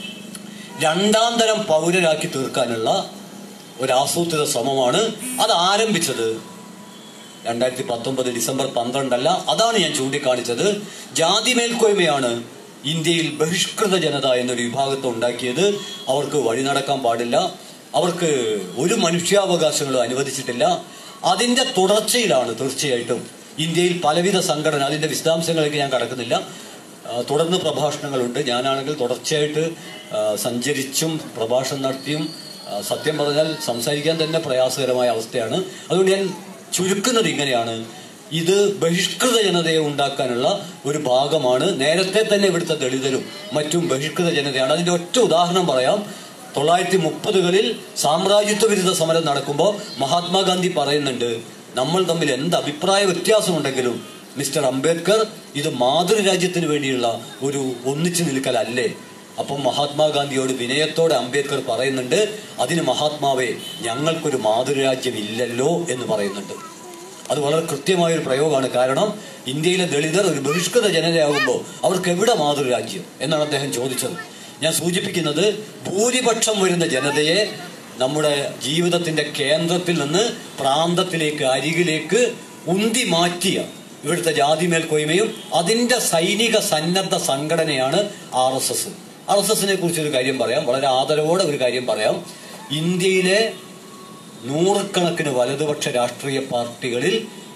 രണ്ടാം തരം പൗരരാക്കി തീർക്കാനുള്ള ഒരു ആസൂത്രിത ശ്രമമാണ് അത് ആരംഭിച്ചത് രണ്ടായിരത്തി പത്തൊമ്പത് ഡിസംബർ പന്ത്രണ്ടല്ല അതാണ് ഞാൻ ചൂണ്ടിക്കാണിച്ചത് ജാതി മേൽക്കോയ്മയാണ് ഇന്ത്യയിൽ ബഹിഷ്കൃത ജനത എന്നൊരു വിഭാഗത്തെ ഉണ്ടാക്കിയത് അവർക്ക് വഴി നടക്കാൻ പാടില്ല അവർക്ക് ഒരു മനുഷ്യാവകാശങ്ങളും അനുവദിച്ചിട്ടില്ല അതിന്റെ തുടർച്ചയിലാണ് തീർച്ചയായിട്ടും ഇന്ത്യയിൽ പലവിധ സംഘടന അതിന്റെ വിശദാംശങ്ങളിലേക്ക് ഞാൻ കടക്കുന്നില്ല ആ, തുടർന്ന് പ്രഭാഷണങ്ങളുണ്ട് ഞാനാണെങ്കിൽ തുടർച്ചയായിട്ട് ആ, സഞ്ചരിച്ചും പ്രഭാഷണം നടത്തിയും ആ, സത്യം പറഞ്ഞാൽ സംസാരിക്കാൻ തന്നെ പ്രയാസകരമായ അവസ്ഥയാണ് അതുകൊണ്ട് ഞാൻ ചുരുക്കുന്നത് ഇങ്ങനെയാണ് ഇത് ബഹിഷ്കൃത ജനതയെ ഉണ്ടാക്കാനുള്ള ഒരു ഭാഗമാണ് നേരത്തെ തന്നെ ഇവിടുത്തെ ദളിതരും മറ്റും ബഹിഷ്കൃത ജനതയാണ് അതിന്റെ ഒറ്റ ഉദാഹരണം പറയാം തൊള്ളായിരത്തി മുപ്പതുകളിൽ സാമ്രാജ്യത്വ വിരുദ്ധ സമരം നടക്കുമ്പോൾ മഹാത്മാഗാന്ധി പറയുന്നുണ്ട് നമ്മൾ തമ്മിൽ എന്ത് അഭിപ്രായ വ്യത്യാസമുണ്ടെങ്കിലും മിസ്റ്റർ അംബേദ്കർ ഇത് മാതൃരാജ്യത്തിന് വേണ്ടിയുള്ള ഒരു ഒന്നിച്ചു നിൽക്കലല്ലേ അപ്പം മഹാത്മാഗാന്ധിയോട് വിനയത്തോടെ അംബേദ്കർ പറയുന്നുണ്ട് അതിന് മഹാത്മാവേ ഞങ്ങൾക്കൊരു മാതൃരാജ്യം ഇല്ലല്ലോ എന്ന് പറയുന്നുണ്ട് അത് വളരെ കൃത്യമായ ഒരു പ്രയോഗമാണ് കാരണം ഇന്ത്യയിലെ ദളിതർ ഒരു ബഹിഷ്കൃത ജനതയാകുമ്പോൾ അവർക്ക് എവിടെ മാതൃരാജ്യം എന്നാണ് അദ്ദേഹം ചോദിച്ചത് ഞാൻ സൂചിപ്പിക്കുന്നത് ഭൂരിപക്ഷം വരുന്ന ജനതയെ നമ്മുടെ ജീവിതത്തിന്റെ കേന്ദ്രത്തിൽ നിന്ന് പ്രാന്തത്തിലേക്ക് അരികിലേക്ക് ഉന്തി മാറ്റിയ ഇവിടുത്തെ ജാതി മേൽക്കോയ്മയും അതിന്റെ സൈനിക സന്നദ്ധ സംഘടനയാണ് R S S R S എസിനെ കുറിച്ച് ഒരു കാര്യം പറയാം വളരെ ആദരവോടെ ഒരു കാര്യം പറയാം ഇന്ത്യയിലെ നൂറുകണക്കിന് വലതുപക്ഷ രാഷ്ട്രീയ പാർട്ടികളിൽ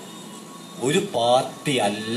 ഒരു പാർട്ടി അല്ല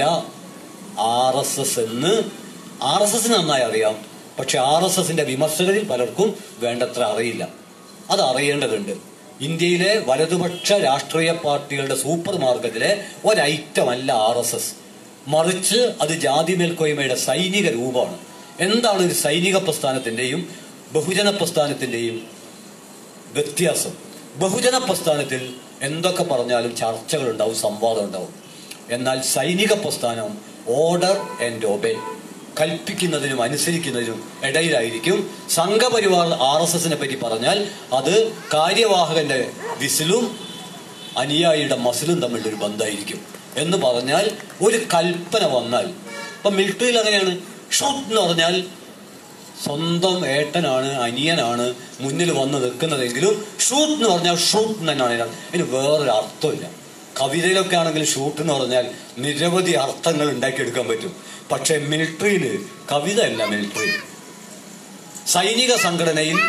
ആർ എസ് എസ് എന്ന് ആർ എസ് എസിന് നന്നായി അറിയാം പക്ഷെ ആർ എസ് എസിന്റെ വിമർശകരിൽ പലർക്കും വേണ്ടത്ര അറിയില്ല അത് അറിയേണ്ടതുണ്ട് ഇന്ത്യയിലെ വലതുപക്ഷ രാഷ്ട്രീയ പാർട്ടികളുടെ സൂപ്പർ മാർക്കറ്റിലെ ഒരൈറ്റം അല്ല ആർ എസ് എസ് മറിച്ച് അത് ജാതി മേൽക്കോയ്മയുടെ സൈനിക രൂപമാണ് എന്താണ് ഒരു സൈനിക പ്രസ്ഥാനത്തിന്റെയും ബഹുജന പ്രസ്ഥാനത്തിന്റെയും വ്യത്യാസം ബഹുജന പ്രസ്ഥാനത്തിൽ എന്തൊക്കെ പറഞ്ഞാലും ചർച്ചകൾ ഉണ്ടാവും സംവാദം ഉണ്ടാവും എന്നാൽ സൈനിക പ്രസ്ഥാനം ഓർഡർ ആൻഡ് ഒബേ കൽപ്പിക്കുന്നതിനും അനുസരിക്കുന്നതിനും ഇടയിലായിരിക്കും സംഘപരിവാർ ആർ എസ് എസിനെ പറ്റി പറഞ്ഞാൽ അത് കാര്യവാഹകന്റെ വിസിലും അനുയായിയുടെ മസിലും തമ്മിലുള്ള ഒരു ബന്ധമായിരിക്കും എന്ന് പറഞ്ഞാൽ ഒരു കൽപ്പന വന്നാൽ ഇപ്പൊ മിലിറ്ററിയിൽ അങ്ങനെയാണ് ഷോട്ട് എന്ന് പറഞ്ഞാൽ സ്വന്തം ഏട്ടനാണ് അനിയനാണ് മുന്നിൽ വന്ന് നിൽക്കുന്നതെങ്കിലും ഷൂട്ട് എന്ന് പറഞ്ഞാൽ ഷൂട്ട് തന്നെയാണ് ഇതിനകത്ത്. ഇതിന് വേറൊരു അർത്ഥമില്ല കവിതയിലൊക്കെ ആണെങ്കിൽ ഷൂട്ട് എന്ന് പറഞ്ഞാൽ നിരവധി അർത്ഥങ്ങൾ ഉണ്ടാക്കിയെടുക്കാൻ പറ്റും പക്ഷെ മിലിറ്ററിയിൽ കവിത അല്ല മിലിറ്ററി സൈനിക സംഘടനയിൽ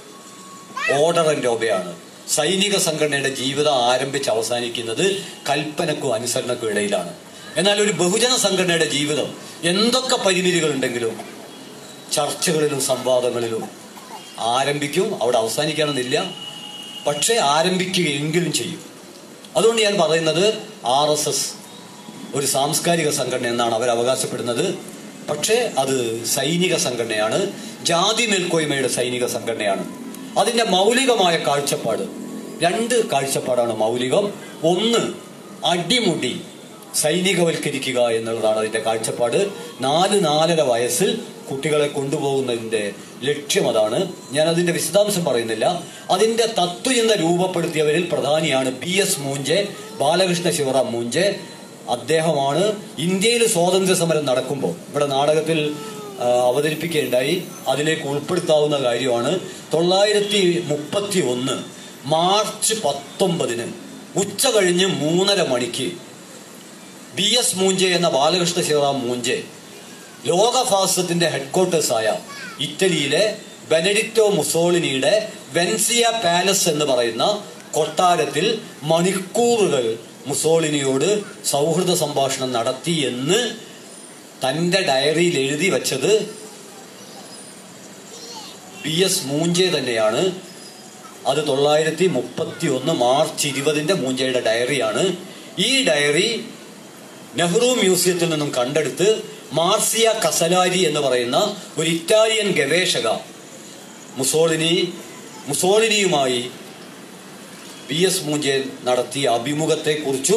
ഓർഡർ ആൻഡ് ഒബയാണ് സൈനിക സംഘടനയുടെ ജീവിതം ആരംഭിച്ച് അവസാനിക്കുന്നത് കൽപ്പനക്കും അനുസരണക്കും ഇടയിലാണ് എന്നാൽ ഒരു ബഹുജന സംഘടനയുടെ ജീവിതം എന്തൊക്കെ പരിമിതികൾ ഉണ്ടെങ്കിലും ചർച്ചകളിലും സംവാദങ്ങളിലും ആരംഭിക്കും അവിടെ അവസാനിക്കണമെന്നില്ല പക്ഷേ ആരംഭിക്കുകയെങ്കിലും ചെയ്യും അതുകൊണ്ട് ഞാൻ പറയുന്നത് ആർ എസ് എസ് ഒരു സാംസ്കാരിക സംഘടന എന്നാണ് അവർ അവകാശപ്പെടുന്നത് പക്ഷേ അത് സൈനിക സംഘടനയാണ് ജാതി മേൽക്കോയ്മയുടെ സൈനിക സംഘടനയാണ് അതിന്റെ മൗലികമായ കാഴ്ചപ്പാട് രണ്ട് കാഴ്ചപ്പാടാണ് മൗലികം ഒന്ന് അടിമുടി സൈനികവൽക്കരിക്കുക എന്നുള്ളതാണ് അതിന്റെ കാഴ്ചപ്പാട് നാല് നാലര വയസ്സിൽ കുട്ടികളെ കൊണ്ടുപോകുന്നതിന്റെ ലക്ഷ്യം അതാണ് ഞാൻ അതിന്റെ വിശദാംശം പറയുന്നില്ല അതിന്റെ തത്വചിന്ത രൂപപ്പെടുത്തിയവരിൽ പ്രധാനിയാണ് പി എസ് മൂഞ്ചെ ബാലകൃഷ്ണ ശിവറാം മൂഞ്ചെ അദ്ദേഹമാണ് ഇന്ത്യയിൽ സ്വാതന്ത്ര്യ സമരം നടക്കുമ്പോൾ ഇവിടെ നാടകത്തിൽ ആ, അവതരിപ്പിക്കുകയുണ്ടായി അതിലേക്ക് ഉൾപ്പെടുത്താവുന്ന കാര്യമാണ് തൊള്ളായിരത്തി മുപ്പത്തി ഒന്ന് മാർച്ച് പത്തൊമ്പതിന് ഉച്ച കഴിഞ്ഞ് മൂന്നര മണിക്ക് ബി എസ് മൂഞ്ചെ എന്ന ബാലകൃഷ്ണ ശിവറാം മൂഞ്ചെ ലോക ഫാസിസത്തിന്റെ ഹെഡ്ക്വാർട്ടേഴ്സായ ഇറ്റലിയിലെ ബെനഡിക്റ്റോ മുസോളിനിയുടെ വെൻസിയ പാലസ് എന്ന് പറയുന്ന കൊട്ടാരത്തിൽ മണിക്കൂറുകൾ മുസോളിനിയോട് സൗഹൃദ സംഭാഷണം നടത്തി എന്ന് തന്റെ ഡയറിയിൽ എഴുതി വച്ചത് പി എസ് മൂഞ്ചെ തന്നെയാണ് അത് തൊള്ളായിരത്തി മുപ്പത്തി ഒന്ന് മാർച്ച് ഇരുപതിന്റെ മൂഞ്ചയുടെ ഡയറിയാണ് ഈ ഡയറി നെഹ്റു മ്യൂസിയത്തിൽ നിന്നും കണ്ടെടുത്ത് മാർസിയ കസലാരി എന്ന് പറയുന്ന ഒരു ഇറ്റാലിയൻ ഗവേഷക മുസോളിനി മുസോളിനിയുമായി പി എസ് മൂഞ്ചെ നടത്തിയ അഭിമുഖത്തെക്കുറിച്ചും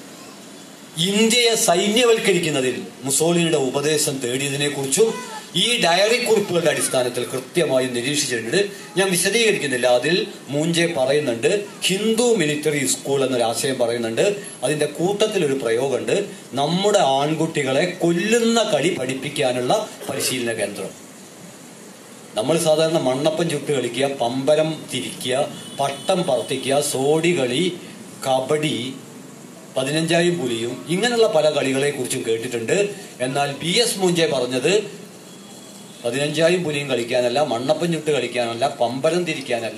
ഇന്ത്യയെ സൈന്യവൽക്കരിക്കുന്നതിൽ മുസോളിനിയുടെ ഉപദേശം തേടിയതിനെക്കുറിച്ചും ഈ ഡയറി കുറിപ്പുകളുടെ അടിസ്ഥാനത്തിൽ കൃത്യമായി നിരീക്ഷിച്ചിട്ടുണ്ട് ഞാൻ വിശദീകരിക്കുന്നില്ല അതിൽ മൂഞ്ചെ പറയുന്നുണ്ട് ഹിന്ദു മിലിറ്ററി സ്കൂൾ എന്നൊരു ആശയം പറയുന്നുണ്ട് അതിന്റെ കൂട്ടത്തിൽ ഒരു പ്രയോഗമുണ്ട് നമ്മുടെ ആൺകുട്ടികളെ കൊല്ലുന്ന കളി പഠിപ്പിക്കാനുള്ള പരിശീലന കേന്ദ്രം നമ്മൾ സാധാരണ മണ്ണപ്പം ചുട്ട് കളിക്കുക പമ്പരം തിരിക്കുക പട്ടം പറത്തിക്കുക സോടി കളി കബഡി പതിനഞ്ചായും പുലിയും ഇങ്ങനെയുള്ള പല കളികളെ കുറിച്ചും കേട്ടിട്ടുണ്ട് എന്നാൽ പി എസ് മൂഞ്ചെ പറഞ്ഞത് പതിനഞ്ചായും പുലിയും കളിക്കാനല്ല മണ്ണപ്പം ചുട്ട് കളിക്കാനല്ല പമ്പരം തിരിക്കാനല്ല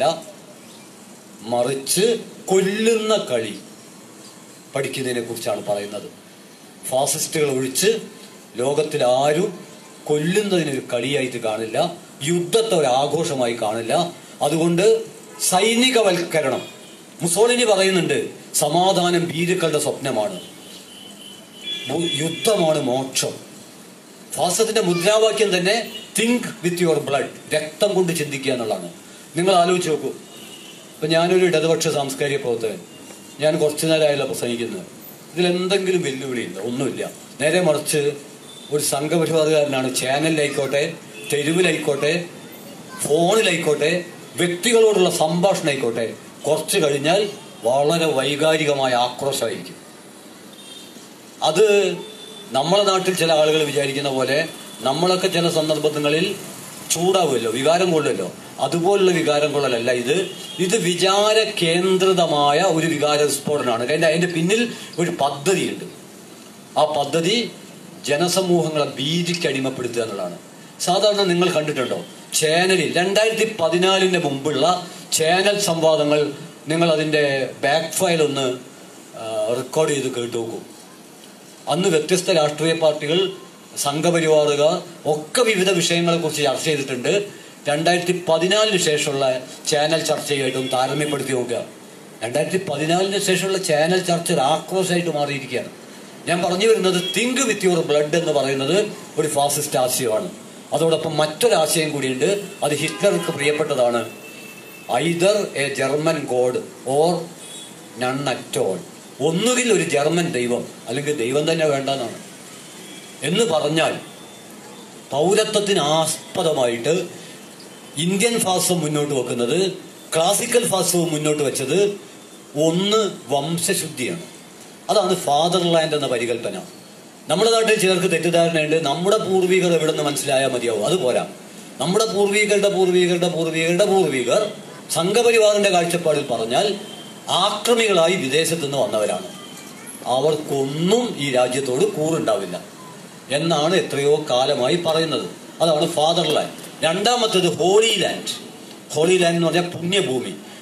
മറിച്ച് കൊല്ലുന്ന കളി പഠിക്കുന്നതിനെ കുറിച്ചാണ് പറയുന്നത് ഫാസിസ്റ്റുകൾ ഒഴിച്ച് ലോകത്തിൽ ആരും കൊല്ലുന്നതിനൊരു കളിയായിട്ട് കാണില്ല യുദ്ധത്തെ ഒരു ആഘോഷമായി കാണില്ല അതുകൊണ്ട് സൈനികവൽക്കരണം മുസോളിനി പറയുന്നുണ്ട് സമാധാനം ഭീരുക്കളുടെ സ്വപ്നമാണ് മു- യുദ്ധമാണ് മോക്ഷം ഫാസത്തിന്റെ മുദ്രാവാക്യം തന്നെ തിങ്ക് വിത്ത് യുവർ ബ്ലഡ് രക്തം കൊണ്ട് ചിന്തിക്കുക എന്നുള്ളതാണ് നിങ്ങൾ ആലോചിച്ച് നോക്കൂ ഇപ്പൊ ഞാനൊരു ഇടതുപക്ഷ സാംസ്കാരിക പ്രവർത്തകൻ ഞാൻ കുറച്ചു നേരമായല്ലോ പ്രസംഗിക്കുന്നത് ഇതിലെന്തെങ്കിലും വെല്ലുവിളിയില്ല ഒന്നുമില്ല നേരെ മറിച്ച് ഒരു സംഘപരിവാറുകാരനാണ് ചാനലിലായിക്കോട്ടെ തെരുവിലായിക്കോട്ടെ ഫോണിലായിക്കോട്ടെ വ്യക്തികളോടുള്ള സംഭാഷണം ആയിക്കോട്ടെ കുറച്ച് കഴിഞ്ഞാൽ വളരെ വൈകാരികമായ ആക്രോശമായിരിക്കും അത് നമ്മളെ നാട്ടിൽ ചില ആളുകൾ വിചാരിക്കുന്ന പോലെ നമ്മളൊക്കെ ചില സന്ദർഭങ്ങളിൽ ചൂടാവുമല്ലോ വികാരം കൊള്ളുമല്ലോ അതുപോലുള്ള വികാരം കൊള്ളലല്ല ഇത് ഇത് വിചാര കേന്ദ്രിതമായ ഒരു വികാര സ്ഫോടനമാണ് അതിന്റെ അതിന്റെ പിന്നിൽ ഒരു പദ്ധതിയുണ്ട് ആ പദ്ധതി ജനസമൂഹങ്ങളെ ഭീതിക്ക് അടിമപ്പെടുത്തുക എന്നുള്ളതാണ് സാധാരണ നിങ്ങൾ കണ്ടിട്ടുണ്ടോ ചാനലിൽ രണ്ടായിരത്തി പതിനാലിന് മുമ്പുള്ള ചാനൽ സംവാദങ്ങൾ നിങ്ങൾ അതിന്റെ ബാക്ക് ഫയൽ ഒന്ന് റെക്കോർഡ് ചെയ്ത് കേട്ടു നോക്കൂ അന്ന് വ്യത്യസ്ത രാഷ്ട്രീയ പാർട്ടികൾ സംഘപരിവാറുകാർ ഒക്കെ വിവിധ വിഷയങ്ങളെ കുറിച്ച് ചർച്ച ചെയ്തിട്ടുണ്ട് രണ്ടായിരത്തി പതിനാലിന് ശേഷമുള്ള ചാനൽ ചർച്ചയായിട്ടും താരതമ്യപ്പെടുത്തി നോക്കുക രണ്ടായിരത്തി പതിനാലിന് ശേഷമുള്ള ചാനൽ ചർച്ച ഒരു ആക്രോശമായിട്ട് മാറിയിരിക്കുകയാണ് ഞാൻ പറഞ്ഞു വരുന്നത് തിങ്ക് വിത്ത് യുവർ ബ്ലഡ് എന്ന് പറയുന്നത് ഒരു ഫാസിസ്റ്റ് ആശയമാണ് അതോടൊപ്പം മറ്റൊരാശയം കൂടിയുണ്ട് അത് ഹിറ്റ്ലർക്ക് പ്രിയപ്പെട്ടതാണ് either a German god or none at all ഒന്നുകിൽ ഒരു ജർമ്മൻ ദൈവം അല്ലെങ്കിൽ ദൈവം തന്നെ വേണ്ടെന്നാണ് എന്ന് പറഞ്ഞാൽ പൗരത്വത്തിന് ആസ്പദമായിട്ട് ഇന്ത്യൻ ഫാസം മുന്നോട്ട് വെക്കുന്നത് ക്ലാസിക്കൽ ഫാസവും മുന്നോട്ട് വെച്ചത് ഒന്ന് വംശശുദ്ധിയാണ് അതാണ് ഫാദർലാൻഡ് എന്ന പരികല്പന നമ്മുടെ നാട്ടിൽ ചിലർക്ക് തെറ്റിദ്ധാരണയുണ്ട് നമ്മുടെ പൂർവികർ എവിടെ നിന്ന് മനസ്സിലായാൽ മതിയാവും അത് പോരാ നമ്മുടെ പൂർവികരുടെ പൂർവികരുടെ പൂർവികരുടെ പൂർവികർ സംഘപരിവാറിന്റെ കാഴ്ചപ്പാടിൽ പറഞ്ഞാൽ ആക്രമികളായി വിദേശത്ത് നിന്ന് വന്നവരാണ് അവർക്കൊന്നും ഈ രാജ്യത്തോട് കൂറുണ്ടാവില്ല എന്നാണ് എത്രയോ കാലമായി പറയുന്നത് അതാണ് ഫാദർലാൻഡ് രണ്ടാമത്തേത് ഹോളി ലാൻഡ് ഹോളി ലാൻഡ് എന്ന് പറഞ്ഞാൽ പുണ്യഭൂമി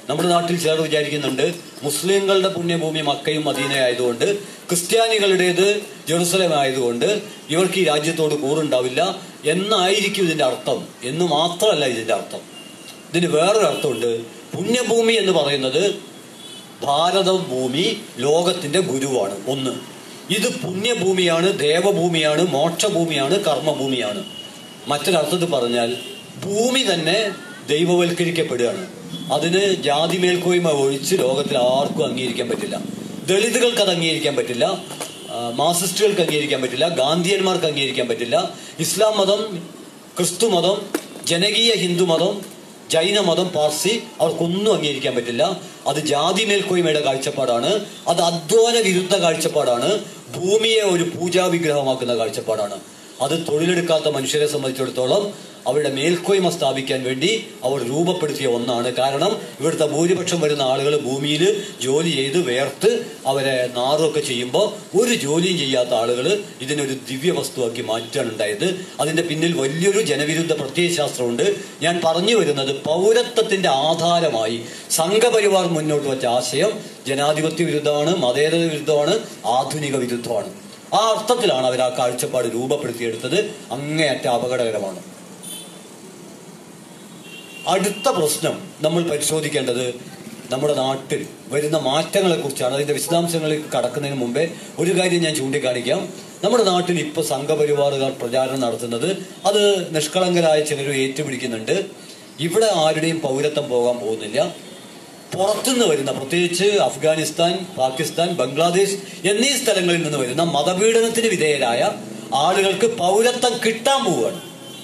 നമ്മുടെ നാട്ടിൽ ചിലർ വിചാരിക്കുന്നുണ്ട് മുസ്ലിങ്ങളുടെ പുണ്യഭൂമി മക്കയും മദീന ആയതുകൊണ്ട് ക്രിസ്ത്യാനികളുടേത് ജെറുസലേം ആയതുകൊണ്ട് ഇവർക്ക് ഈ രാജ്യത്തോട് കൂറുണ്ടാവില്ല എന്നായിരിക്കും ഇതിന്റെ അർത്ഥം എന്ന് മാത്രമല്ല ഇതിന്റെ അർത്ഥം ഇതിന് വേറൊരു അർത്ഥമുണ്ട് പുണ്യഭൂമി എന്ന് പറയുന്നത് ഭാരതഭൂമി ലോകത്തിന്റെ ഗുരുവാണ് ഒന്ന് ഇത് പുണ്യഭൂമിയാണ് ദേവഭൂമിയാണ് മോക്ഷഭൂമിയാണ് കർമ്മഭൂമിയാണ് മറ്റൊരർത്ഥത്തിൽ പറഞ്ഞാൽ ഭൂമി തന്നെ ദൈവവൽക്കരിക്കപ്പെടുകയാണ് അതിന് ജാതി മേൽക്കോയ്മ ഒഴിച്ച് ലോകത്തിൽ ആർക്കും അംഗീകരിക്കാൻ പറ്റില്ല ദളിതുകൾക്ക് അത് അംഗീകരിക്കാൻ പറ്റില്ല ആ, മാർസിസ്റ്റുകൾക്ക് അംഗീകരിക്കാൻ പറ്റില്ല ഗാന്ധിയന്മാർക്ക് അംഗീകരിക്കാൻ പറ്റില്ല ഇസ്ലാം മതം ക്രിസ്തു മതം ജനകീയ ഹിന്ദു മതം ജൈനമതം പാർസി അവർക്കൊന്നും അംഗീകരിക്കാൻ പറ്റില്ല അത് ജാതി മേൽക്കോയ്മയുടെ കാഴ്ചപ്പാടാണ് അത് അധ്വാന വിരുദ്ധ കാഴ്ചപ്പാടാണ് ഭൂമിയെ ഒരു പൂജാ വിഗ്രഹമാക്കുന്ന കാഴ്ചപ്പാടാണ് അത് തൊഴിലെടുക്കാത്ത മനുഷ്യരെ സംബന്ധിച്ചിടത്തോളം അവരുടെ മേൽക്കോയ്മ സ്ഥാപിക്കാൻ വേണ്ടി അവർ രൂപപ്പെടുത്തിയ ഒന്നാണ് കാരണം ഇവിടുത്തെ ഭൂരിപക്ഷം വരുന്ന ആളുകൾ ഭൂമിയിൽ ജോലി ചെയ്ത് വേർത്ത് അവരെ നാറുമൊക്കെ ചെയ്യുമ്പോൾ ഒരു ജോലിയും ചെയ്യാത്ത ആളുകൾ ഇതിനൊരു ദിവ്യ വസ്തുവാക്കി മാറ്റാണ് ഉണ്ടായത് അതിന്റെ പിന്നിൽ വലിയൊരു ജനവിരുദ്ധ പ്രത്യയശാസ്ത്രമുണ്ട് ഞാൻ പറഞ്ഞു വരുന്നത് പൗരത്വത്തിന്റെ ആധാരമായി സംഘപരിവാർ മുന്നോട്ട് വച്ച ആശയം ജനാധിപത്യ വിരുദ്ധമാണ് മതേതര വിരുദ്ധമാണ് ആധുനിക വിരുദ്ധമാണ് ആ അർത്ഥത്തിലാണ് അവർ ആ കാഴ്ചപ്പാട് രൂപപ്പെടുത്തിയെടുത്തത് അങ്ങേയറ്റ അപകടകരമാണ് അടുത്ത പ്രശ്നം നമ്മൾ പരിശോധിക്കേണ്ടത് നമ്മുടെ നാട്ടിൽ വരുന്ന മാറ്റങ്ങളെ കുറിച്ചാണ് അതിന്റെ വിശദാംശങ്ങളിലേക്ക് കടക്കുന്നതിന് മുമ്പേ ഒരു കാര്യം ഞാൻ ചൂണ്ടിക്കാണിക്കാം നമ്മുടെ നാട്ടിൽ ഇപ്പൊ സംഘപരിവാറുകാർ പ്രചാരണം നടത്തുന്നത് അത് നിഷ്കളങ്കരായ ചിലരും ഏറ്റുപിടിക്കുന്നുണ്ട് ഇവിടെ ആരുടെയും പൗരത്വം പോകാൻ പോകുന്നില്ല പുറത്തുനിന്ന് വരുന്ന പ്രത്യേകിച്ച് അഫ്ഗാനിസ്ഥാൻ പാകിസ്ഥാൻ ബംഗ്ലാദേശ് എന്നീ സ്ഥലങ്ങളിൽ നിന്ന് വരുന്ന മതപീഡനത്തിന് വിധേയരായ ആളുകൾക്ക് പൗരത്വം കിട്ടാൻ പോവുകയാണ്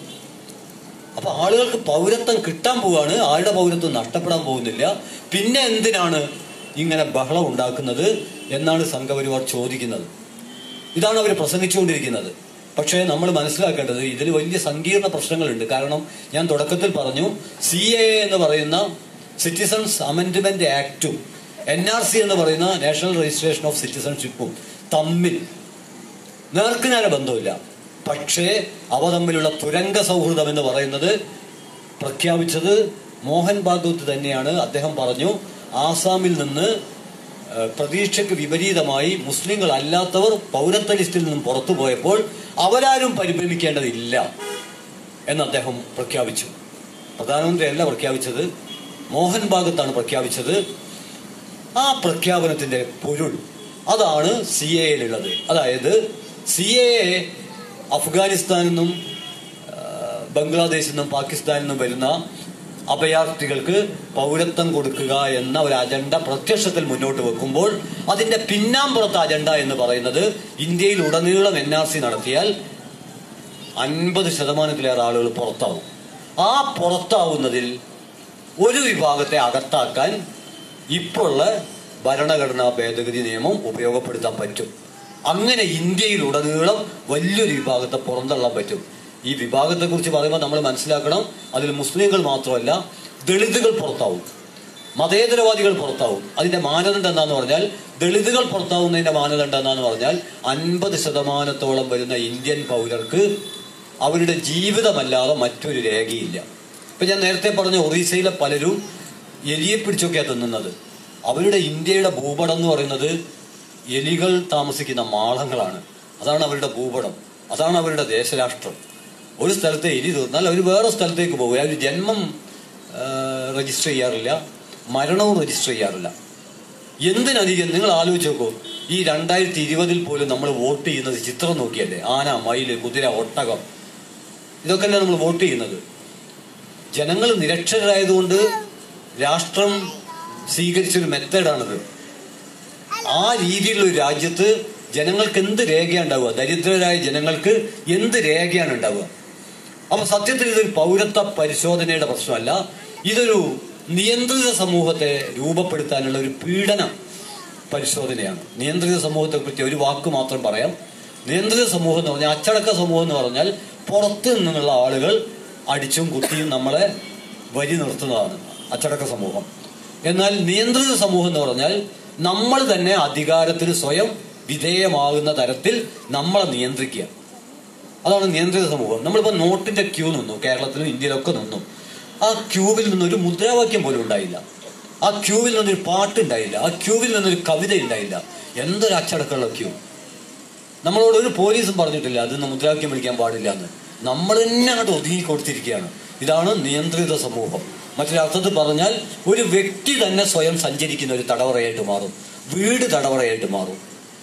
അപ്പൊ ആളുകൾക്ക് പൗരത്വം കിട്ടാൻ പോവാണ് ആരുടെ പൗരത്വം നഷ്ടപ്പെടാൻ പോകുന്നില്ല പിന്നെ എന്തിനാണ് ഇങ്ങനെ ബഹളം ഉണ്ടാക്കുന്നത് എന്നാണ് സംഘപരിവാർ ചോദിക്കുന്നത് ഇതാണ് അവർ പ്രസംഗിച്ചുകൊണ്ടിരിക്കുന്നത് പക്ഷേ നമ്മൾ മനസ്സിലാക്കേണ്ടത് ഇതിൽ വലിയ സങ്കീർണ പ്രശ്നങ്ങളുണ്ട് കാരണം ഞാൻ തുടക്കത്തിൽ പറഞ്ഞു സി എ എന്ന് പറയുന്ന സിറ്റിസൺസ് അമെൻഡ്മെന്റ് ആക്ടും എൻ ആർ സി എന്ന് പറയുന്ന നാഷണൽ രജിസ്ട്രേഷൻ ഓഫ് സിറ്റിസൺഷിപ്പും തമ്മിൽ നേർക്കുനേര ബന്ധമില്ല പക്ഷേ അവ തമ്മിലുള്ള തുരങ്ക സൗഹൃദം എന്ന് പറയുന്നത് പ്രഖ്യാപിച്ചത് മോഹൻ ഭാഗവത് തന്നെയാണ് അദ്ദേഹം പറഞ്ഞു ആസാമിൽ നിന്ന് ഏഹ്, പ്രതീക്ഷയ്ക്ക് വിപരീതമായി മുസ്ലിങ്ങൾ അല്ലാത്തവർ പൗരത്വ ലിസ്റ്റിൽ നിന്നും പുറത്തു പോയപ്പോൾ അവരാരും പരിഭ്രമിക്കേണ്ടതില്ല എന്ന് അദ്ദേഹം പ്രഖ്യാപിച്ചു പ്രധാനമന്ത്രിയല്ല പ്രഖ്യാപിച്ചത് മോഹൻ ഭാഗത്താണ് പ്രഖ്യാപിച്ചത് ആ പ്രഖ്യാപനത്തിന്റെ പൊരുൾ അതാണ് സി എയിലുള്ളത് അതായത് സി എ അഫ്ഗാനിസ്ഥാനിൽ നിന്നും ആ, ബംഗ്ലാദേശിൽ നിന്നും പാകിസ്ഥാനിൽ നിന്നും വരുന്ന അഭയാർത്ഥികൾക്ക് പൗരത്വം കൊടുക്കുക എന്ന ഒരു അജണ്ട പ്രത്യക്ഷത്തിൽ മുന്നോട്ട് വെക്കുമ്പോൾ അതിന്റെ പിന്നാമ്പുറത്തെ അജണ്ട എന്ന് പറയുന്നത് ഇന്ത്യയിൽ ഉടനീളം എൻ ആർ സി നടത്തിയാൽ അൻപത് ശതമാനത്തിലേറെ ആളുകൾ പുറത്താവും ആ പുറത്താവുന്നതിൽ ഒരു വിഭാഗത്തെ അകത്താക്കാൻ ഇപ്പോഴുള്ള ഭരണഘടനാ ഭേദഗതി നിയമം ഉപയോഗപ്പെടുത്താൻ പറ്റും അങ്ങനെ ഇന്ത്യയിൽ ഉടനീളം വലിയൊരു വിഭാഗത്തെ പുറന്തള്ളാൻ പറ്റും ഈ വിഭാഗത്തെ കുറിച്ച് പറയുമ്പോൾ നമ്മൾ മനസ്സിലാക്കണം അതിൽ മുസ്ലിങ്ങൾ മാത്രമല്ല ദളിതുകൾ പുറത്താവും മതേതരവാദികൾ പുറത്താവും അതിന്റെ മാനദണ്ഡം എന്താന്ന് പറഞ്ഞാൽ ദളിതുകൾ പുറത്താവുന്നതിന്റെ മാനദണ്ഡം എന്താന്ന് പറഞ്ഞാൽ അൻപത് ശതമാനത്തോളം വരുന്ന ഇന്ത്യൻ പൗരർക്ക് അവരുടെ ജീവിതമല്ലാതെ മറ്റൊരു രേഖയില്ല ഇപ്പൊ ഞാൻ നേരത്തെ പറഞ്ഞ ഒറീസയിലെ പലരും എലിയെ പിടിച്ചൊക്കെയാണ് തിന്നുന്നത് അവരുടെ ഇന്ത്യയുടെ ഭൂപടം എന്ന് പറയുന്നത് എലികൾ താമസിക്കുന്ന മാളങ്ങളാണ് അതാണ് അവരുടെ ഭൂപടം അതാണ് അവരുടെ ദേശരാഷ്ട്രം ഒരു സ്ഥലത്തെ എലി തീർന്നാൽ അവർ വേറെ സ്ഥലത്തേക്ക് പോകും അവർ ജന്മം ആ, രജിസ്റ്റർ ചെയ്യാറില്ല മരണവും രജിസ്റ്റർ ചെയ്യാറില്ല എന്തിനധികം നിങ്ങൾ ആലോചിച്ച് നോക്കൂ ഈ രണ്ടായിരത്തി ഇരുപതിൽ പോലും നമ്മൾ വോട്ട് ചെയ്യുന്നത് ചിത്രം നോക്കിയല്ലേ ആന മയില് കുതിര ഒട്ടകം ഇതൊക്കെയല്ലേ നമ്മൾ വോട്ട് ചെയ്യുന്നത് ജനങ്ങൾ നിരക്ഷരായതുകൊണ്ട് രാഷ്ട്രം സ്വീകരിച്ചൊരു മെത്തേഡാണിത് ആ രീതിയിലുള്ള ഒരു രാജ്യത്ത് ജനങ്ങൾക്ക് എന്ത് രേഖയാണ് ഉണ്ടാവുക ദരിദ്രരായ ജനങ്ങൾക്ക് എന്ത് രേഖയാണ് ഉണ്ടാവുക അപ്പൊ സത്യത്തിൽ ഇതൊരു പൗരത്വ പരിശോധനയുടെ പ്രശ്നമല്ല ഇതൊരു നിയന്ത്രിത സമൂഹത്തെ രൂപപ്പെടുത്താനുള്ള ഒരു പീഡന പരിശോധനയാണ് നിയന്ത്രിത സമൂഹത്തെ കുറിച്ച് ഒരു വാക്ക് മാത്രം പറയാം നിയന്ത്രിത സമൂഹം എന്ന് പറഞ്ഞാൽ അച്ചടക്ക സമൂഹം എന്ന് പറഞ്ഞാൽ പുറത്ത് നിന്നുള്ള ആളുകൾ അടിച്ചും കുത്തിയും നമ്മളെ വരി നിർത്തുന്നതാണ് അച്ചടക്ക സമൂഹം എന്നാൽ നിയന്ത്രിത സമൂഹം എന്ന് പറഞ്ഞാൽ നമ്മൾ തന്നെ അധികാരത്തിന് സ്വയം വിധേയമാകുന്ന തരത്തിൽ നമ്മളെ നിയന്ത്രിക്കുക അതാണ് നിയന്ത്രിത സമൂഹം നമ്മളിപ്പോ നോട്ടിന്റെ ക്യൂ നിന്നു കേരളത്തിലും ഇന്ത്യയിലൊക്കെ നിന്നു ആ ക്യൂവിൽ നിന്ന് ഒരു മുദ്രാവാക്യം പോലും ഉണ്ടായില്ല ആ ക്യൂവിൽ നിന്നൊരു പാട്ടുണ്ടായില്ല ആ ക്യൂവിൽ നിന്നൊരു കവിത ഉണ്ടായില്ല എന്തൊരു അച്ചടക്കമുള്ള ക്യൂ നമ്മളോട് ഒരു പോലീസും പറഞ്ഞിട്ടില്ല അത് മുദ്രാവാക്യം വിളിക്കാൻ പാടില്ല എന്ന് നമ്മൾ തന്നെ അങ്ങോട്ട് ഒതുങ്ങി കൊടുത്തിരിക്കുകയാണ് ഇതാണ് നിയന്ത്രിത സമൂഹം മറ്റൊരർത്ഥത്തിൽ പറഞ്ഞാൽ ഒരു വ്യക്തി തന്നെ സ്വയം സഞ്ചരിക്കുന്ന ഒരു തടവറയായിട്ട് മാറും വീട് തടവറയായിട്ട് മാറും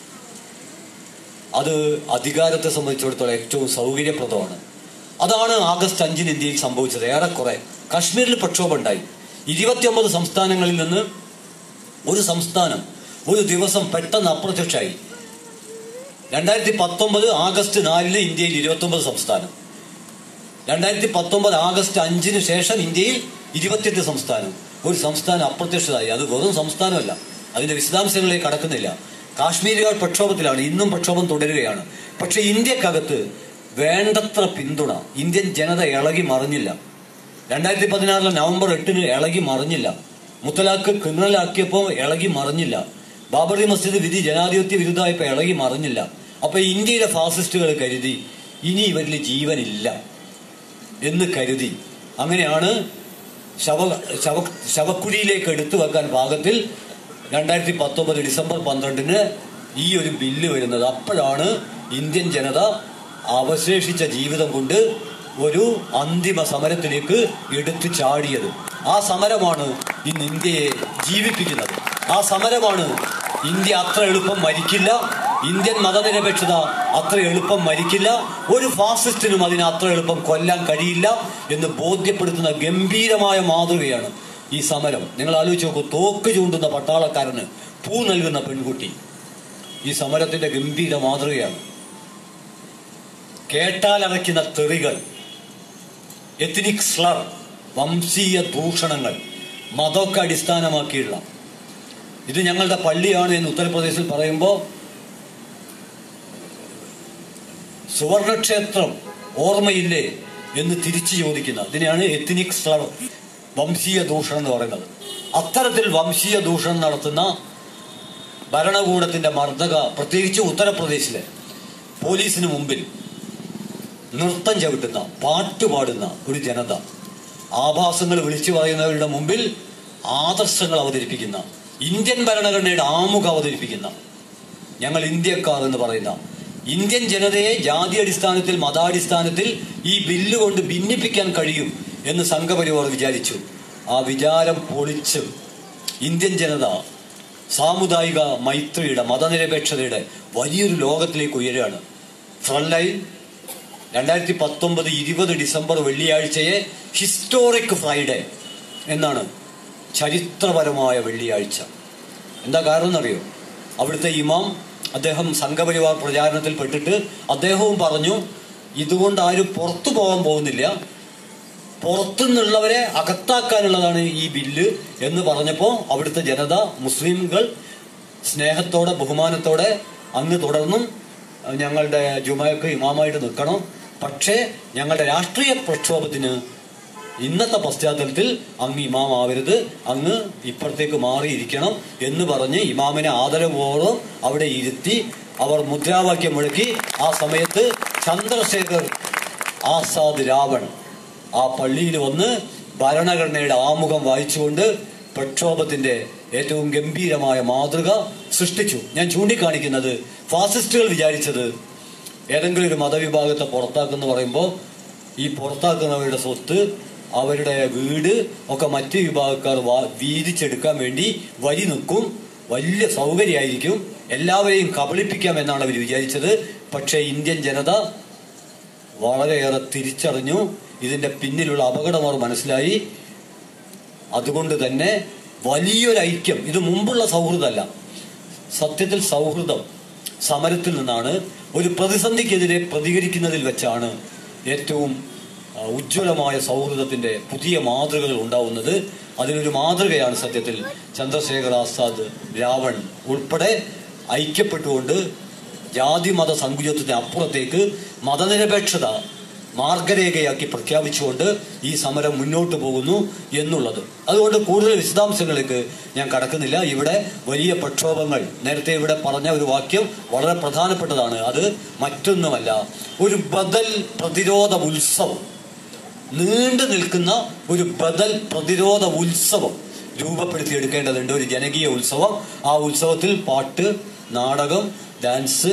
അത് അധികാരത്തെ സംബന്ധിച്ചിടത്തോളം ഏറ്റവും സൗകര്യപ്രദമാണ് അതാണ് ആഗസ്റ്റ് അഞ്ചിന് ഇന്ത്യയിൽ സംഭവിച്ചത് ഏറെക്കുറെ കശ്മീരിൽ പ്രക്ഷോഭം ഉണ്ടായി ഇരുപത്തിയൊമ്പത് സംസ്ഥാനങ്ങളിൽ നിന്ന് ഒരു സംസ്ഥാനം ഒരു ദിവസം പെട്ടെന്ന് അപ്രത്യക്ഷമായി രണ്ടായിരത്തി പത്തൊമ്പത് ആഗസ്റ്റ് നാലിന് ഇന്ത്യയിൽ ഇരുപത്തൊമ്പത് സംസ്ഥാനം രണ്ടായിരത്തി പത്തൊമ്പത് ആഗസ്റ്റ് അഞ്ചിന് ശേഷം ഇന്ത്യയിൽ ഇരുപത്തിയെട്ട് സംസ്ഥാനം ഒരു സംസ്ഥാനം അപ്രത്യക്ഷതായി അത് വെറും സംസ്ഥാനമല്ല അതിന്റെ വിശദാംശങ്ങളിലേക്ക് കടക്കുന്നില്ല കാശ്മീരുകാർ പ്രക്ഷോഭത്തിലാണ് ഇന്നും പ്രക്ഷോഭം തുടരുകയാണ് പക്ഷെ ഇന്ത്യക്കകത്ത് വേണ്ടത്ര പിന്തുണ ഇന്ത്യൻ ജനത ഇളകി മറിഞ്ഞില്ല രണ്ടായിരത്തി പതിനാറിലെ നവംബർ എട്ടിന് ഇളകി മറിഞ്ഞില്ല മുത്തലാഖ് ക്രിമിനലാക്കിയപ്പോൾ ഇളകി മറിഞ്ഞില്ല ബാബറി മസ്ജിദ് വിധി ജനാധിപത്യ വിരുദ്ധമായപ്പോൾ ഇളകി മറിഞ്ഞില്ല അപ്പൊ ഇന്ത്യയിലെ ഫാസിസ്റ്റുകൾ കരുതി ഇനി ഇവരിൽ ജീവനില്ല എന്ന് കരുതി അങ്ങനെയാണ് ശവ ശവ ശവക്കുഴിയിലേക്ക് എടുത്തു വെക്കാൻ പാകത്തിൽ രണ്ടായിരത്തി പത്തൊമ്പത് ഡിസംബർ പന്ത്രണ്ടിന് ഈ ഒരു ബില്ല് വരുന്നത് അപ്പോഴാണ് ഇന്ത്യൻ ജനത അവശേഷിച്ച ജീവിതം കൊണ്ട് ഒരു അന്തിമ സമരത്തിലേക്ക് എടുത്തു ചാടിയത് ആ സമരമാണ് ഇന്ന് ഇന്ത്യയെ ജീവിപ്പിക്കുന്നത് ആ സമരമാണ് ഇന്ത്യ അത്ര എളുപ്പം മരിക്കില്ല ഇന്ത്യൻ മതനിരപേക്ഷത അത്ര എളുപ്പം മരിക്കില്ല ഒരു ഫാസിസ്റ്റിനും അതിനെ അത്ര എളുപ്പം കൊല്ലാൻ കഴിയില്ല എന്ന് ബോധ്യപ്പെടുത്തുന്ന ഗംഭീരമായ മാതൃകയാണ് ഈ സമരം നിങ്ങൾ ആലോചിച്ച് നോക്കൂ തോക്ക് ചൂണ്ടുന്ന പട്ടാളക്കാരന് പൂ നൽകുന്ന പെൺകുട്ടി ഈ സമരത്തിന്റെ ഗംഭീര മാതൃകയാണ് കേട്ടാലറയ്ക്കുന്ന തെറികൾ എത്നിക് സ്ലർ വംശീയ ദൂഷണങ്ങൾ മതമൊക്കെ അടിസ്ഥാനമാക്കിയുള്ള ഇത് ഞങ്ങളുടെ പള്ളിയാണ് എന്ന് ഉത്തർപ്രദേശിൽ പറയുമ്പോൾ സുവർണക്ഷേത്രം ഓർമ്മയില്ലേ എന്ന് തിരിച്ചു ചോദിക്കുന്ന ഇതിനെയാണ് എത്നിക് സ്ലർ വംശീയ ദൂഷണം എന്ന് പറയുന്നത് അത്തരത്തിൽ വംശീയ ദൂഷണം നടത്തുന്ന ഭരണകൂടത്തിന്റെ മർദ്ദക പ്രത്യേകിച്ച് ഉത്തർപ്രദേശിലെ പോലീസിന് മുമ്പിൽ നൃത്തം ചവിട്ടുന്ന പാട്ട് പാടുന്ന ഒരു ജനത ആഭാസങ്ങൾ വിളിച്ചു പറയുന്നവരുടെ മുമ്പിൽ ആദർശങ്ങൾ അവതരിപ്പിക്കുന്ന ഇന്ത്യൻ ഭരണഘടനയുടെ ആമുഖം അവതരിപ്പിക്കുന്ന ഞങ്ങൾ ഇന്ത്യക്കാർ എന്ന് പറയുന്ന ഇന്ത്യൻ ജനതയെ ജാതി അടിസ്ഥാനത്തിൽ മതാടിസ്ഥാനത്തിൽ ഈ ബില്ല് കൊണ്ട് ഭിന്നിപ്പിക്കാൻ കഴിയും എന്ന് സംഘപരിവാർ വിചാരിച്ചു ആ വിചാരം പൊളിച്ച് ഇന്ത്യൻ ജനത സാമുദായിക മൈത്രിയുടെ മതനിരപേക്ഷതയുടെ വലിയൊരു ലോകത്തിലേക്ക് ഉയരുകയാണ് ഫ്രണ്ട് ലൈൻ രണ്ടായിരത്തി പത്തൊമ്പത് ഇരുപത് ഡിസംബർ വെള്ളിയാഴ്ചയെ ഹിസ്റ്റോറിക് ഫ്രൈഡേ എന്നാണ് ചരിത്രപരമായ വെള്ളിയാഴ്ച എന്താ കാരണം എന്നറിയോ അവിടുത്തെ ഇമാം അദ്ദേഹം സംഘപരിവാർ പ്രചാരണത്തിൽ പെട്ടിട്ട് അദ്ദേഹവും പറഞ്ഞു ഇതുകൊണ്ട് ആരും പുറത്തു പോകാൻ പോകുന്നില്ല പുറത്തുനിന്നുള്ളവരെ അകത്താക്കാനുള്ളതാണ് ഈ ബില്ല് എന്ന് പറഞ്ഞപ്പോൾ അവിടുത്തെ ജനത മുസ്ലിംകൾ സ്നേഹത്തോടെ ബഹുമാനത്തോടെ അങ്ങ് തുടർന്നും അഹ് ഞങ്ങളുടെ ജുമയൊക്കെ ഇമാമായിട്ട് നിൽക്കണം പക്ഷേ ഞങ്ങളുടെ രാഷ്ട്രീയ പ്രക്ഷോഭത്തിന് ഇന്നത്തെ പശ്ചാത്തലത്തിൽ അങ്ങ് ഇമാം ആവരുത് അങ്ങ് ഇപ്പുറത്തേക്ക് മാറിയിരിക്കണം എന്ന് പറഞ്ഞ് ഇമാമിനെ ആദരവോളം അവിടെ ഇരുത്തി അവർ മുദ്രാവാക്യം മുഴക്കി ആ സമയത്ത് ചന്ദ്രശേഖർ ആസാദ് രാവൺ ആ പള്ളിയിൽ വന്ന് ഭരണഘടനയുടെ ആമുഖം വായിച്ചുകൊണ്ട് പ്രക്ഷോഭത്തിന്റെ ഏറ്റവും ഗംഭീരമായ മാതൃക സൃഷ്ടിച്ചു ഞാൻ ചൂണ്ടിക്കാണിക്കുന്നത് ഫാസിസ്റ്റുകൾ വിചാരിച്ചത് ഏതെങ്കിലും ഒരു മതവിഭാഗത്തെ പുറത്താക്കുന്ന പറയുമ്പോൾ ഈ പുറത്താക്കുന്നവരുടെ സ്വത്ത് അവരുടെ വീട് ഒക്കെ മറ്റു വിഭാഗക്കാർ വാ- വീതിച്ചെടുക്കാൻ വേണ്ടി വരി നിൽക്കും വലിയ സൗകര്യമായിരിക്കും എല്ലാവരെയും കബളിപ്പിക്കാം എന്നാണ് അവർ വിചാരിച്ചത് പക്ഷേ ഇന്ത്യൻ ജനത വളരെയേറെ തിരിച്ചറിഞ്ഞു ഇതിന്റെ പിന്നിലുള്ള അപകടം അവർ മനസ്സിലായി അതുകൊണ്ട് തന്നെ വലിയൊരു ഐക്യം ഇത് മുമ്പുള്ള സൗഹൃദമല്ല സത്യത്തിൽ സൗഹൃദം സമരത്തിൽ നിന്നാണ് ഒരു പ്രതിസന്ധിക്കെതിരെ പ്രതികരിക്കുന്നതിൽ വെച്ചാണ് ഏറ്റവും ആ, ഉജ്ജ്വലമായ സൗഹൃദത്തിന്റെ പുതിയ മാതൃകകൾ ഉണ്ടാവുന്നത് അതിനൊരു മാതൃകയാണ് സത്യത്തിൽ ചന്ദ്രശേഖർ ആസാദ് രാവൺ ഉൾപ്പെടെ ഐക്യപ്പെട്ടുകൊണ്ട് ജാതി മത സങ്കുചത്വത്തിന് അപ്പുറത്തേക്ക് മതനിരപേക്ഷത മാർഗരേഖയാക്കി പ്രഖ്യാപിച്ചുകൊണ്ട് ഈ സമരം മുന്നോട്ട് പോകുന്നു എന്നുള്ളത് അതുകൊണ്ട് കൂടുതൽ വിശദാംശങ്ങളിലേക്ക് ഞാൻ കടക്കുന്നില്ല ഇവിടെ വലിയ പ്രക്ഷോഭങ്ങൾ നേരത്തെ ഇവിടെ പറഞ്ഞ ഒരു വാക്യം വളരെ പ്രധാനപ്പെട്ടതാണ് അത് മറ്റൊന്നുമല്ല ഒരു ബദൽ പ്രതിരോധ ഉത്സവം നീണ്ടു നിൽക്കുന്ന ഒരു ബദൽ പ്രതിരോധ ഉത്സവം രൂപപ്പെടുത്തിയെടുക്കേണ്ടതുണ്ട് ഒരു ജനകീയ ഉത്സവം ആ ഉത്സവത്തിൽ പാട്ട് നാടകം ഡാൻസ്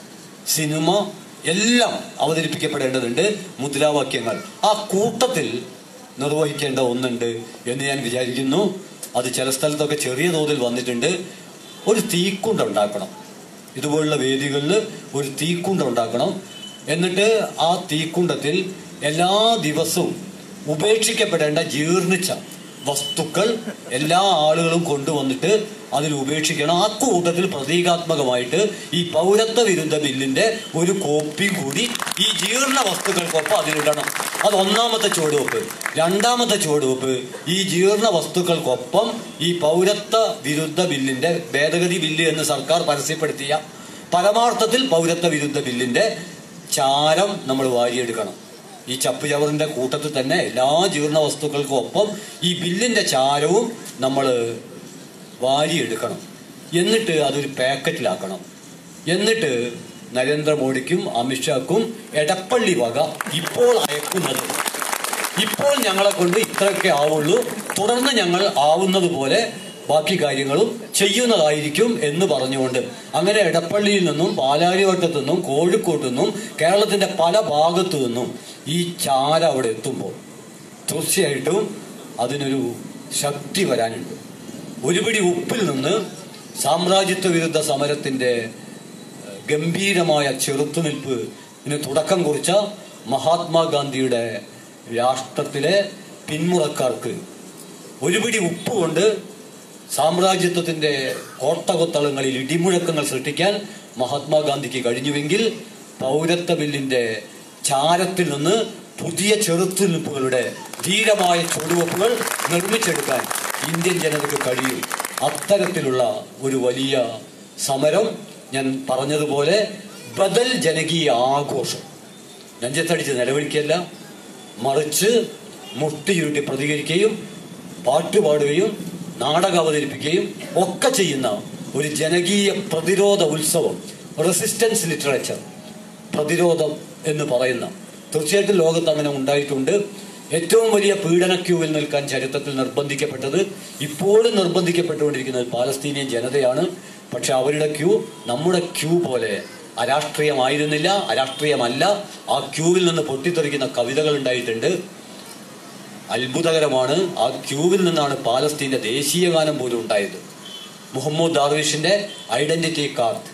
സിനിമ എല്ലാം അവതരിപ്പിക്കപ്പെടേണ്ടതുണ്ട് മുദ്രാവാക്യങ്ങൾ ആ കൂട്ടത്തിൽ നിർവഹിക്കേണ്ട ഒന്നുണ്ട് എന്ന് ഞാൻ വിചാരിക്കുന്നു അത് ചില സ്ഥലത്തൊക്കെ ചെറിയ തോതിൽ വന്നിട്ടുണ്ട് ഒരു തീക്കുണ്ട ഉണ്ടാക്കണം ഇതുപോലുള്ള വേദികളിൽ ഒരു തീക്കുണ്ട ഉണ്ടാക്കണം എന്നിട്ട് ആ തീക്കുണ്ടത്തിൽ എല്ലാ ദിവസവും ഉപേക്ഷിക്കപ്പെടേണ്ട ജീർണിച്ച വസ്തുക്കൾ എല്ലാ ആളുകളും കൊണ്ടുവന്നിട്ട് അതിൽ ഉപേക്ഷിക്കണം ആ കൂട്ടത്തിൽ പ്രതീകാത്മകമായിട്ട് ഈ പൗരത്വ വിരുദ്ധ ബില്ലിന്റെ ഒരു കോപ്പി കൂടി ഈ ജീർണ വസ്തുക്കൾക്കൊപ്പം അതിലിടണം അത് ഒന്നാമത്തെ ചുവടുവെപ്പ് രണ്ടാമത്തെ ചുവടുവെപ്പ് ഈ ജീർണ വസ്തുക്കൾക്കൊപ്പം ഈ പൗരത്വ വിരുദ്ധ ബില്ലിന്റെ ഭേദഗതി ബില്ല് എന്ന് സർക്കാർ പരസ്യപ്പെടുത്തിയ പരമാർത്ഥത്തിൽ പൗരത്വ വിരുദ്ധ ബില്ലിന്റെ ചാരം നമ്മൾ വാരിയെടുക്കണം ഈ ചപ്പ് ചവറിന്റെ കൂട്ടത്തിൽ തന്നെ എല്ലാ ജീർണ വസ്തുക്കൾക്കും ഒപ്പം ഈ ബില്ലിന്റെ ചാരവും നമ്മൾ വാരിയെടുക്കണം എന്നിട്ട് അതൊരു പാക്കറ്റിലാക്കണം എന്നിട്ട് നരേന്ദ്രമോദിക്കും അമിത്ഷാക്കും എടപ്പള്ളി വക ഇപ്പോൾ അയക്കുന്നത് ഇപ്പോൾ ഞങ്ങളെ കൊണ്ട് ഇത്രയൊക്കെ ആവുള്ളൂ തുടർന്ന് ഞങ്ങൾ ആവുന്നത് പോലെ ബാക്കി കാര്യങ്ങളും ചെയ്യുന്നതായിരിക്കും എന്ന് പറഞ്ഞുകൊണ്ട് അങ്ങനെ എടപ്പള്ളിയിൽ നിന്നും പാലാരിവട്ടത്തു നിന്നും കോഴിക്കോട്ടു നിന്നും കേരളത്തിന്റെ പല ഭാഗത്തു നിന്നും ഈ ചാര അവിടെ എത്തുമ്പോൾ തീർച്ചയായിട്ടും അതിനൊരു ശക്തി വരാനുണ്ട് ഒരു പിടി ഉപ്പിൽ നിന്ന് സാമ്രാജ്യത്വ വിരുദ്ധ സമരത്തിന്റെ ഏഹ്, ഗംഭീരമായ ചെറുത്തുനിൽപ്പിന് തുടക്കം കുറിച്ച മഹാത്മാഗാന്ധിയുടെ രാഷ്ട്രത്തിലെ പിന്മുറക്കാർക്ക് ഒരു പിടി ഉപ്പ് കൊണ്ട് സാമ്രാജ്യത്വത്തിന്റെ കോട്ടകൊത്തളങ്ങളിൽ ഇടിമുഴക്കങ്ങൾ സൃഷ്ടിക്കാൻ മഹാത്മാഗാന്ധിക്ക് കഴിഞ്ഞുവെങ്കിൽ പൗരത്വ ബില്ലിന്റെ ചാരത്തിൽ നിന്ന് പുതിയ ചെറുത്തുനിൽപ്പുകളുടെ ധീരമായ ചുവടുവെപ്പുകൾ നിർമ്മിച്ചെടുക്കാൻ ഇന്ത്യൻ ജനതയ്ക്ക് കഴിയും അത്തരത്തിലുള്ള ഒരു വലിയ സമരം ഞാൻ പറഞ്ഞതുപോലെ ബദൽ ജനകീയ ആഘോഷം നെഞ്ചത്തടിച്ച് നിലവിളിക്കല്ല മറിച്ച് മുട്ടിയുരുട്ടി പ്രതികരിക്കുകയും പാട്ട് പാടുകയും നാടകം അവതരിപ്പിക്കുകയും ഒക്കെ ചെയ്യുന്ന ഒരു ജനകീയ പ്രതിരോധ ഉത്സവം റെസിസ്റ്റൻസ് ലിറ്ററേച്ചർ പ്രതിരോധം എന്ന് പറയുന്ന തീർച്ചയായിട്ടും ലോകത്ത് അങ്ങനെ ഉണ്ടായിട്ടുണ്ട് ഏറ്റവും വലിയ പീഡന ക്യൂവിൽ നിൽക്കാൻ ചരിത്രത്തിൽ നിർബന്ധിക്കപ്പെട്ടത് ഇപ്പോഴും നിർബന്ധിക്കപ്പെട്ടുകൊണ്ടിരിക്കുന്നത് പാലസ്തീനിയൻ ജനതയാണ് പക്ഷെ അവരുടെ ക്യൂ നമ്മുടെ ക്യൂ പോലെ അരാഷ്ട്രീയമായിരുന്നില്ല അരാഷ്ട്രീയമല്ല ആ ക്യൂവിൽ നിന്ന് പൊട്ടിത്തെറിക്കുന്ന കവിതകൾ ഉണ്ടായിട്ടുണ്ട് അത്ഭുതകരമാണ് ആ ക്യൂവിൽ നിന്നാണ് പാലസ്തീന്റെ ദേശീയ ഗാനം പോലും ഉണ്ടായത് മുഹമ്മദ് ദാർവിഷിന്റെ ഐഡന്റിറ്റി കാർഡ്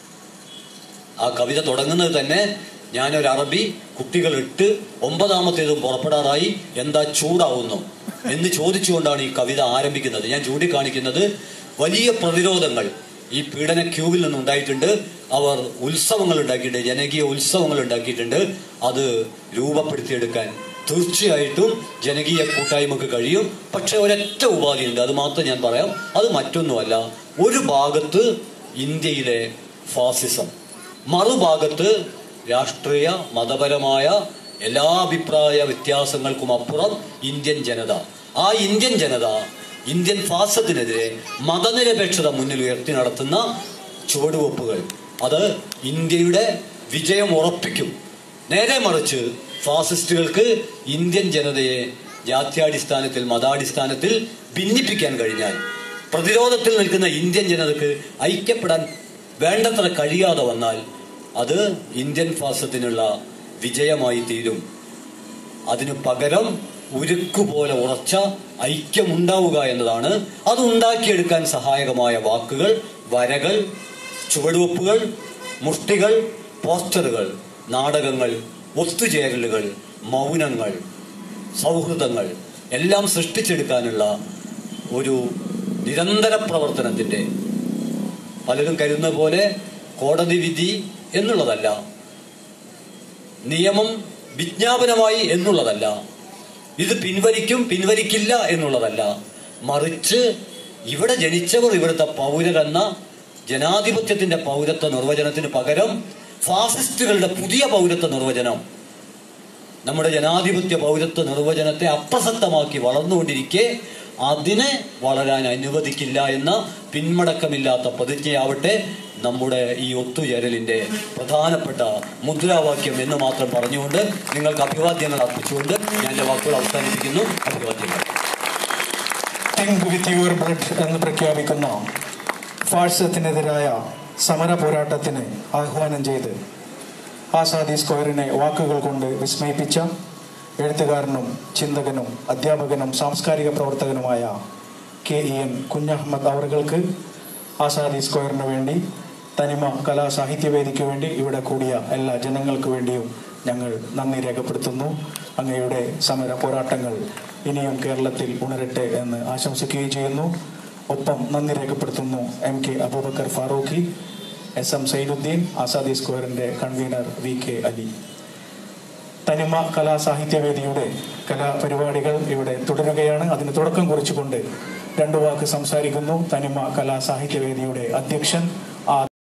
ആ കവിത തുടങ്ങുന്നത് തന്നെ ഞാനൊരു അറബി കുട്ടികൾ ഇട്ട് ഒമ്പതാമത്തേതും പുറപ്പെടാറായി എന്താ ചൂടാവുന്നു എന്ന് ചോദിച്ചുകൊണ്ടാണ് ഈ കവിത ആരംഭിക്കുന്നത് ഞാൻ ചൂണ്ടിക്കാണിക്കുന്നത് വലിയ പ്രതിരോധങ്ങൾ ഈ പീഡന ക്യൂവിൽ നിന്നുണ്ടായിട്ടുണ്ട് അവർ ഉത്സവങ്ങൾ ഉണ്ടാക്കിയിട്ടുണ്ട് ജനകീയ ഉത്സവങ്ങൾ ഉണ്ടാക്കിയിട്ടുണ്ട് അത് രൂപപ്പെടുത്തിയെടുക്കാൻ തീർച്ചയായിട്ടും ജനകീയ കൂട്ടായ്മക്ക് കഴിയും പക്ഷെ ഒരൊറ്റ ഉപാധിയുണ്ട് അത് മാത്രം ഞാൻ പറയാം അത് മറ്റൊന്നുമല്ല ഒരു ഭാഗത്ത് ഇന്ത്യയിലെ ഫാസിസം മറുഭാഗത്ത് രാഷ്ട്രീയ മതപരമായ എല്ലാ അഭിപ്രായ വ്യത്യാസങ്ങൾക്കും അപ്പുറം ഇന്ത്യൻ ജനത ആ ഇന്ത്യൻ ജനത ഇന്ത്യൻ ഫാസത്തിനെതിരെ മതനിരപേക്ഷത മുന്നിൽ ഉയർത്തി നടത്തുന്ന ചുവടുവെപ്പുകൾ അത് ഇന്ത്യയുടെ വിജയം ഉറപ്പിക്കും നേരെ മറിച്ച് ഫാസിസ്റ്റുകൾക്ക് ഇന്ത്യൻ ജനതയെ ജാത്യാടിസ്ഥാനത്തിൽ മതാടിസ്ഥാനത്തിൽ ഭിന്നിപ്പിക്കാൻ കഴിഞ്ഞാൽ പ്രതിരോധത്തിൽ നിൽക്കുന്ന ഇന്ത്യൻ ജനതയ്ക്ക് ഐക്യപ്പെടാൻ വേണ്ടത്ര കഴിയാതെ വന്നാൽ അത് ഇന്ത്യൻ ഫാസത്തിനുള്ള വിജയമായി തീരും അതിനു പകരം ഉരുക്കുപോലെ ഉറച്ച ഐക്യമുണ്ടാവുക എന്നതാണ് അത് ഉണ്ടാക്കിയെടുക്കാൻ സഹായകമായ വാക്കുകൾ വരകൾ ചുവടുവെപ്പുകൾ മുഷ്ടികൾ പോസ്റ്ററുകൾ നാടകങ്ങൾ ഒത്തുചേരലുകൾ മൗനങ്ങൾ സൗഹൃദങ്ങൾ എല്ലാം സൃഷ്ടിച്ചെടുക്കാനുള്ള ഒരു നിരന്തര പ്രവർത്തനത്തിന്റെ പലരും കരുതുന്ന പോലെ കോടതി വിധി എന്നുള്ളതല്ല നിയമം വിജ്ഞാപനമായി എന്നുള്ളതല്ല ഇത് പിൻവലിക്കും പിൻവലിക്കില്ല എന്നുള്ളതല്ല മറിച്ച് ഇവിടെ ജനിച്ചവർ ഇവിടുത്തെ പൗരരെന്ന ജനാധിപത്യത്തിന്റെ പൗരത്വ നിർവചനത്തിന് പകരം ഫാസിസ്റ്റുകളുടെ പുതിയ പൗരത്വ നിർവചനം നമ്മുടെ ജനാധിപത്യ പൗരത്വ നിർവചനത്തെ അപ്രസക്തമാക്കി വളർന്നുകൊണ്ടിരിക്കെ അതിനെ വളരാൻ അനുവദിക്കില്ല എന്ന പിന്മടക്കമില്ലാത്ത പ്രതിജ്ഞയാവട്ടെ നമ്മുടെ ഈ ഒത്തുചേരലിന്റെ പ്രധാനപ്പെട്ട മുദ്രാവാക്യം എന്ന് മാത്രം പറഞ്ഞുകൊണ്ട് നിങ്ങൾക്ക് അഭിവാദ്യങ്ങൾ അർപ്പിച്ചുകൊണ്ട് ഞാൻ എൻ്റെ വാക്കുകൾ അവസാനിപ്പിക്കുന്നു അഭിവാദ്യങ്ങൾ തിങ്ക് വിത്ത് യുവർ ബ്ലഡ് എന്ന് പ്രഖ്യാപിക്കുന്ന ഫാഴ്സത്തിനെതിരായ സമര പോരാട്ടത്തിന് ആഹ്വാനം ചെയ്ത് ആസാദി സ്ക്വയറിനെ വാക്കുകൾ കൊണ്ട് വിസ്മയിപ്പിച്ച എഴുത്തുകാരനും ചിന്തകനും അധ്യാപകനും സാംസ്കാരിക പ്രവർത്തകനുമായ കെ ഇ എൻ കുഞ്ഞഹമ്മദ് അവറുകൾക്ക് ആസാദി സ്ക്വയറിന് വേണ്ടി തനിമ കലാ സാഹിത്യവേദിക്ക് വേണ്ടി ഇവിടെ കൂടിയ എല്ലാ ജനങ്ങൾക്ക് വേണ്ടിയും ഞങ്ങൾ നന്ദി രേഖപ്പെടുത്തുന്നു അങ്ങയുടെ സമര പോരാട്ടങ്ങൾ ഇനിയും കേരളത്തിൽ ഉണരട്ടെ എന്ന് ആശംസിക്കുകയും ചെയ്യുന്നു ഒപ്പം നന്ദി രേഖപ്പെടുത്തുന്നു M K Aboobacker Farooqui S M Zainuddin Azadi സ്ക്വയറിന്റെ കൺവീനർ വി കെ അലി തനിമ കലാ സാഹിത്യവേദിയുടെ കലാപരിപാടികൾ ഇവിടെ തുടരുകയാണ് അതിന് തുടക്കം കുറിച്ചുകൊണ്ട് രണ്ടു വാക്ക് സംസാരിക്കുന്നു തനിമ കലാ സാഹിത്യവേദിയുടെ അധ്യക്ഷൻ